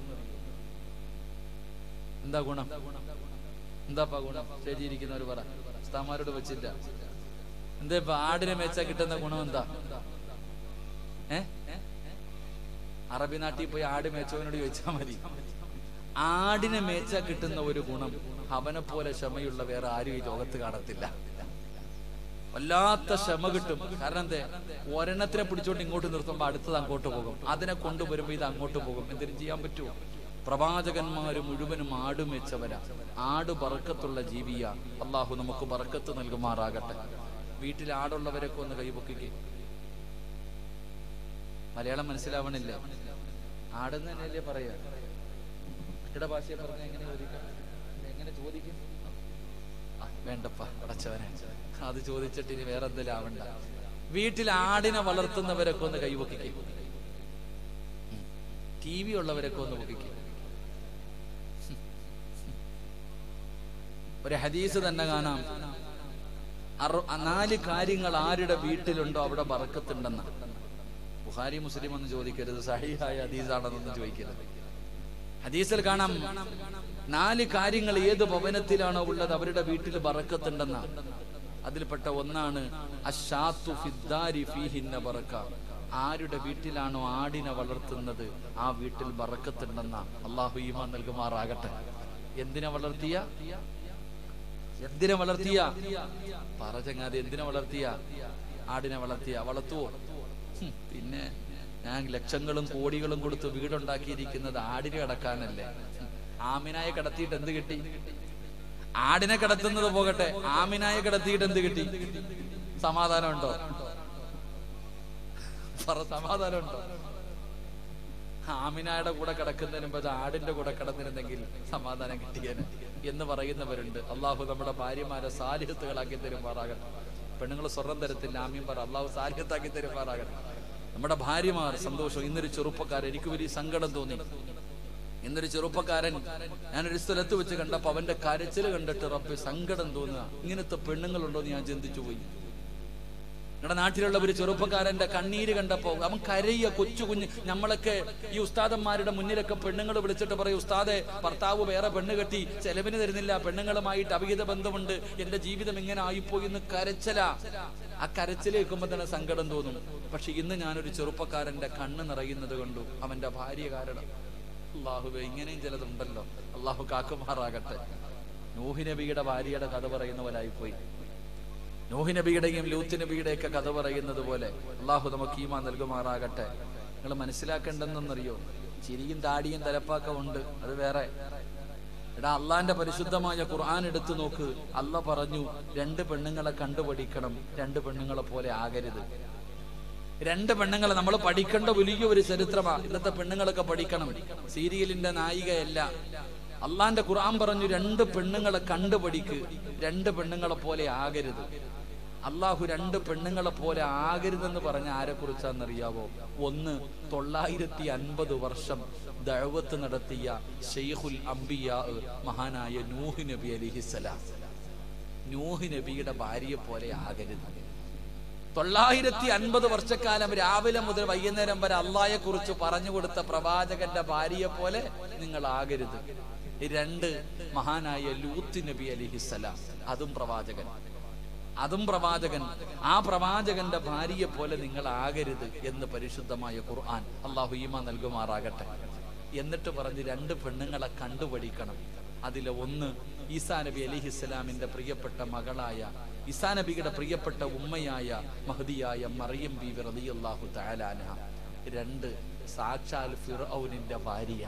എന്താ ഗുണം എന്താപ്പാ ഗുണം സ്റ്റേജിയിരിക്കുന്നവർ പറ ഉസ്താമാരോട് വെച്ചില്ല എന്താ ഇപ്പൊ ആടിനെ മേച്ചാ കിട്ടുന്ന ഗുണം എന്താ ഏ അറബി നാട്ടിൽ പോയി ആട് മേച്ചവനോട് ചോദിച്ചാൽ മതി ആടിനെ മേച്ചാ കിട്ടുന്ന ഒരു ഗുണം അവനെ പോലെ ക്ഷമയുള്ള വേറെ ആരും ഈ ലോകത്ത് കാണത്തില്ല വല്ലാത്ത ക്ഷമ കിട്ടും കാരണം എന്തേ ഒരെണ്ണത്തിനെ പിടിച്ചോണ്ട് ഇങ്ങോട്ട് നിർത്തുമ്പോ അടുത്തത് അങ്ങോട്ട് പോകും അതിനെ കൊണ്ടുവരുമ്പോ ഇത് അങ്ങോട്ട് പോകും എന്തിനും ചെയ്യാൻ പറ്റുമോ പ്രവാചകന്മാര് മുഴുവനും ആട് മെച്ചവരാ ആട് ബറക്കത്തുള്ള ജീവിയ അള്ളാഹു നമുക്ക് ബറക്കത്ത് നൽകുമാറാകട്ടെ വീട്ടിൽ ആടുള്ളവരൊക്കെ ഒന്ന് കൈപൊക്കിക്കേ മലയാളം മനസ്സിലാവണില്ല ആടെന്ന് തന്നെയല്ലേ പറയാ മറ്റുടെ ഭാഷയെ പറഞ്ഞ എങ്ങനെ ചോദിക്കാം എങ്ങനെ ചോദിക്കും ആ, വേണ്ടപ്പ അടച്ചവനെ അത് ചോദിച്ചിട്ട് ഇനി വേറെ എന്തെങ്കിലും ആവണ്ട വീട്ടിൽ ആടിനെ വളർത്തുന്നവരൊക്കെ ഒന്ന് കൈവക്കിക്കും ടി വി ഉള്ളവരൊക്കെ ഒന്ന് പൊക്കിക്കും ഒരു ഹദീസ് തന്നെ കാണാം അറു- നാല് കാര്യങ്ങൾ ആരുടെ വീട്ടിലുണ്ടോ അവിടെ ബറക്കത്തുണ്ടെന്ന ബുഹാരി മുസ്ലിം എന്ന് ചോദിക്കരുത് സഹിഹായ ഹദീസാണെന്നൊന്നും ചോദിക്കരുത് ഹദീസിൽ കാണാം നാല് കാര്യങ്ങൾ ഏത് ഭവനത്തിലാണോ ഉള്ളത് അവരുടെ വീട്ടിൽ ബറക്കത്തുണ്ടെന്ന അതിൽപ്പെട്ട ഒന്നാണ് അശാത്തു ഫിദ്ദാരി ഫീഹിന്ന ബറക്ക ആരുടെ വീട്ടിലാണോ ആടിനെ വളർത്തുന്നത് ആ വീട്ടിൽ ബറക്കത്തുണ്ടെന്ന അള്ളാഹു ഈമാൻ നൽകുമാറാകട്ടെ എന്തിനെ വളർത്തിയ എന്തിനെ വളർത്തിയ പറ ചങ്ങാതി എന്തിനെ വളർത്തിയ ആടിനെ വളർത്തിയ വളർത്തുവോ ഹും, പിന്നെ ഞാൻ ലക്ഷങ്ങളും കോടികളും കൊടുത്ത് വീടുണ്ടാക്കിയിരിക്കുന്നത് ആടിനെ കടക്കാനല്ലേ ഹും, ആമിനായെ കടത്തിയിട്ട് എന്ത് കിട്ടി ആടിനെ കടത്തുന്നത് പോകട്ടെ ആമിനായെ കടത്തിയിട്ട് എന്ത് കിട്ടി സമാധാനമുണ്ടോ പറ സമാധാനമുണ്ടോ ആമിനായുടെ കൂടെ കിടക്കുന്നതിന് മുമ്പ് അത് ആടിന്റെ കൂടെ കിടന്നിരുന്നെങ്കിൽ സമാധാനം കിട്ടിയേനെ എന്ന് പറയുന്നവരുണ്ട് അള്ളാഹു നമ്മുടെ ഭാര്യമാരെ സാലിഹത്തുകളാക്കി തരുമാറാകട്ടെ പെണ്ണുങ്ങൾ സ്വർണം തരത്തില്ല ആമ്യം പറ അള്ളാഹു സാലിഹത്താക്കി തരുമാറാകട്ടെ നമ്മുടെ ഭാര്യമാർ സന്തോഷം ഇന്നൊരു ചെറുപ്പക്കാരൻ എനിക്ക് വലിയ സങ്കടം തോന്നി ഇന്നൊരു ചെറുപ്പക്കാരൻ ഞാനൊരു സ്ഥലത്ത് വെച്ച് കണ്ടപ്പോ അവന്റെ കരച്ചിൽ കണ്ടിട്ട് റബ്ബെ സങ്കടം തോന്നുക ഇങ്ങനത്തെ പെണ്ണുങ്ങളുണ്ടോ എന്ന് ഞാൻ ചിന്തിച്ചു പോയി ഞങ്ങളുടെ നാട്ടിലുള്ള ഒരു ചെറുപ്പക്കാരന്റെ കണ്ണീര് കണ്ടപ്പോ അവൻ കരയ കൊച്ചു കുഞ്ഞ് നമ്മളൊക്കെ ഈ ഉസ്താദന്മാരുടെ മുന്നിലൊക്കെ പെണ്ണുങ്ങൾ വിളിച്ചിട്ട് പറയും ഉസ്താദെ ഭർത്താവ് വേറെ പെണ്ണ് കെട്ടി ചെലവിന് തരുന്നില്ല പെണ്ണുങ്ങളുമായിട്ട് അവിഹിത ബന്ധമുണ്ട് എന്റെ ജീവിതം ഇങ്ങനെ ആയിപ്പോയി എന്ന് കരച്ചല ആ കരച്ചിൽ കേൾക്കുമ്പോ തന്നെ സങ്കടം തോന്നും പക്ഷെ ഇന്ന് ഞാനൊരു ചെറുപ്പക്കാരന്റെ കണ്ണ് നിറയുന്നത് കണ്ടു അവന്റെ ഭാര്യ കാരണം അള്ളാഹുവെ ഇങ്ങനെയും ചിലതുണ്ടല്ലോ അള്ളാഹു കാക്കുമാറാകട്ടെ നൂഹി നബിയുടെ ഭാര്യയുടെ കഥ പറയുന്ന പോലെ ആയിപ്പോയി നോഹി നബിയുടെയും ലൂത്ത് നബിയുടെയൊക്കെ കഥ പറയുന്നത് പോലെ അള്ളാഹു നമുക്ക് ഈമാ നൽകുമാറാകട്ടെ നിങ്ങൾ മനസ്സിലാക്കേണ്ടെന്നറിയോ ചിരിയും താടിയും തലപ്പാക്കം ഉണ്ട് അത് വേറെ എടാ അള്ളാന്റെ പരിശുദ്ധമായ ഖുർആൻ എടുത്തു നോക്ക് അല്ല പറഞ്ഞു രണ്ട് പെണ്ണുങ്ങളെ കണ്ടുപഠിക്കണം രണ്ട് പെണ്ണുങ്ങളെ പോലെ ആകരുത് രണ്ട് പെണ്ണുങ്ങളെ നമ്മൾ പഠിക്കേണ്ട വലിയ ഒരു ചരിത്രമാണ് ഇന്നത്തെ പെണ്ണുങ്ങളൊക്കെ പഠിക്കണം സീരിയലിന്റെ നായികയല്ല അള്ളാന്റെ ഖുർആൻ പറഞ്ഞു രണ്ട് പെണ്ണുങ്ങളെ കണ്ടുപഠിക്ക് രണ്ട് പെണ്ണുങ്ങളെ പോലെ ആകരുത് അള്ളാഹു രണ്ട് പെണ്ണുങ്ങളെ പോലെ ആകരുതെന്ന് പറഞ്ഞ ആരെ കുറിച്ചാണെന്നറിയാവോ ഒന്ന് തൊള്ളായിരത്തി അൻപത് വർഷം ദഴവത്ത് നടത്തിയ ഷെയ്ഖുൽ അംബിയ മഹാനായ നൂഹ് നബി അലിഹിസലാം നൂഹ് നബിയുടെ ഭാര്യയെ പോലെ ആകരുത് തൊള്ളായിരത്തി അൻപത് വർഷക്കാലം രാവിലെ മുതൽ വൈകുന്നേരം വരെ അള്ളായെ കുറിച്ച് പറഞ്ഞു കൊടുത്ത പ്രവാചകന്റെ ഭാര്യയെ പോലെ നിങ്ങൾ ആകരുത് രണ്ട് മഹാനായ ലൂത്ത് നബി അലിഹിസലാം അതും പ്രവാചകൻ അതും പ്രവാചകൻ ആ പ്രവാചകന്റെ ഭാര്യയെ പോലെ നിങ്ങൾ ആകരുത് എന്ന് പരിശുദ്ധമായ ഖുർആൻ അള്ളാഹു ഈമ നൽകുമാറാകട്ടെ എന്നിട്ട് പറഞ്ഞ് രണ്ട് പെണ്ണുങ്ങളെ കണ്ടുപഠിക്കണം അതിലെ ഒന്ന് ഈസാ നബി അലിഹിസ്സലാമിന്റെ പ്രിയപ്പെട്ട മകളായ ഈസാ നബിയുടെ പ്രിയപ്പെട്ട ഉമ്മയായ മഹദിയായ മറിയം ബി റളിയല്ലാഹു തആലാന രണ്ട് സാക്ഷാൽ ഫിർഔനിന്റെ ഭാര്യ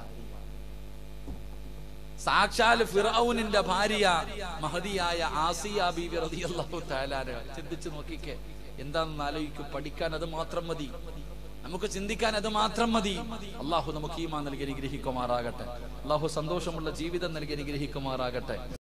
സാക്ഷാൽ ഫിറൌനിന്റെ ഭാര്യ മഹതിയായ ആസിയ ബീവി റളിയല്ലാഹു തആലാന ചിന്തിച്ചു നോക്കിക്കേ എന്താണെന്ന് ആലോചിക്കും പഠിക്കാൻ അത് മാത്രം മതി നമുക്ക് ചിന്തിക്കാൻ അത് മാത്രം മതി അള്ളാഹു നമുക്ക് ഈമാ നൽകി അനുഗ്രഹിക്കുമാറാകട്ടെ അള്ളാഹു സന്തോഷമുള്ള ജീവിതം നൽകി അനുഗ്രഹിക്കുമാറാകട്ടെ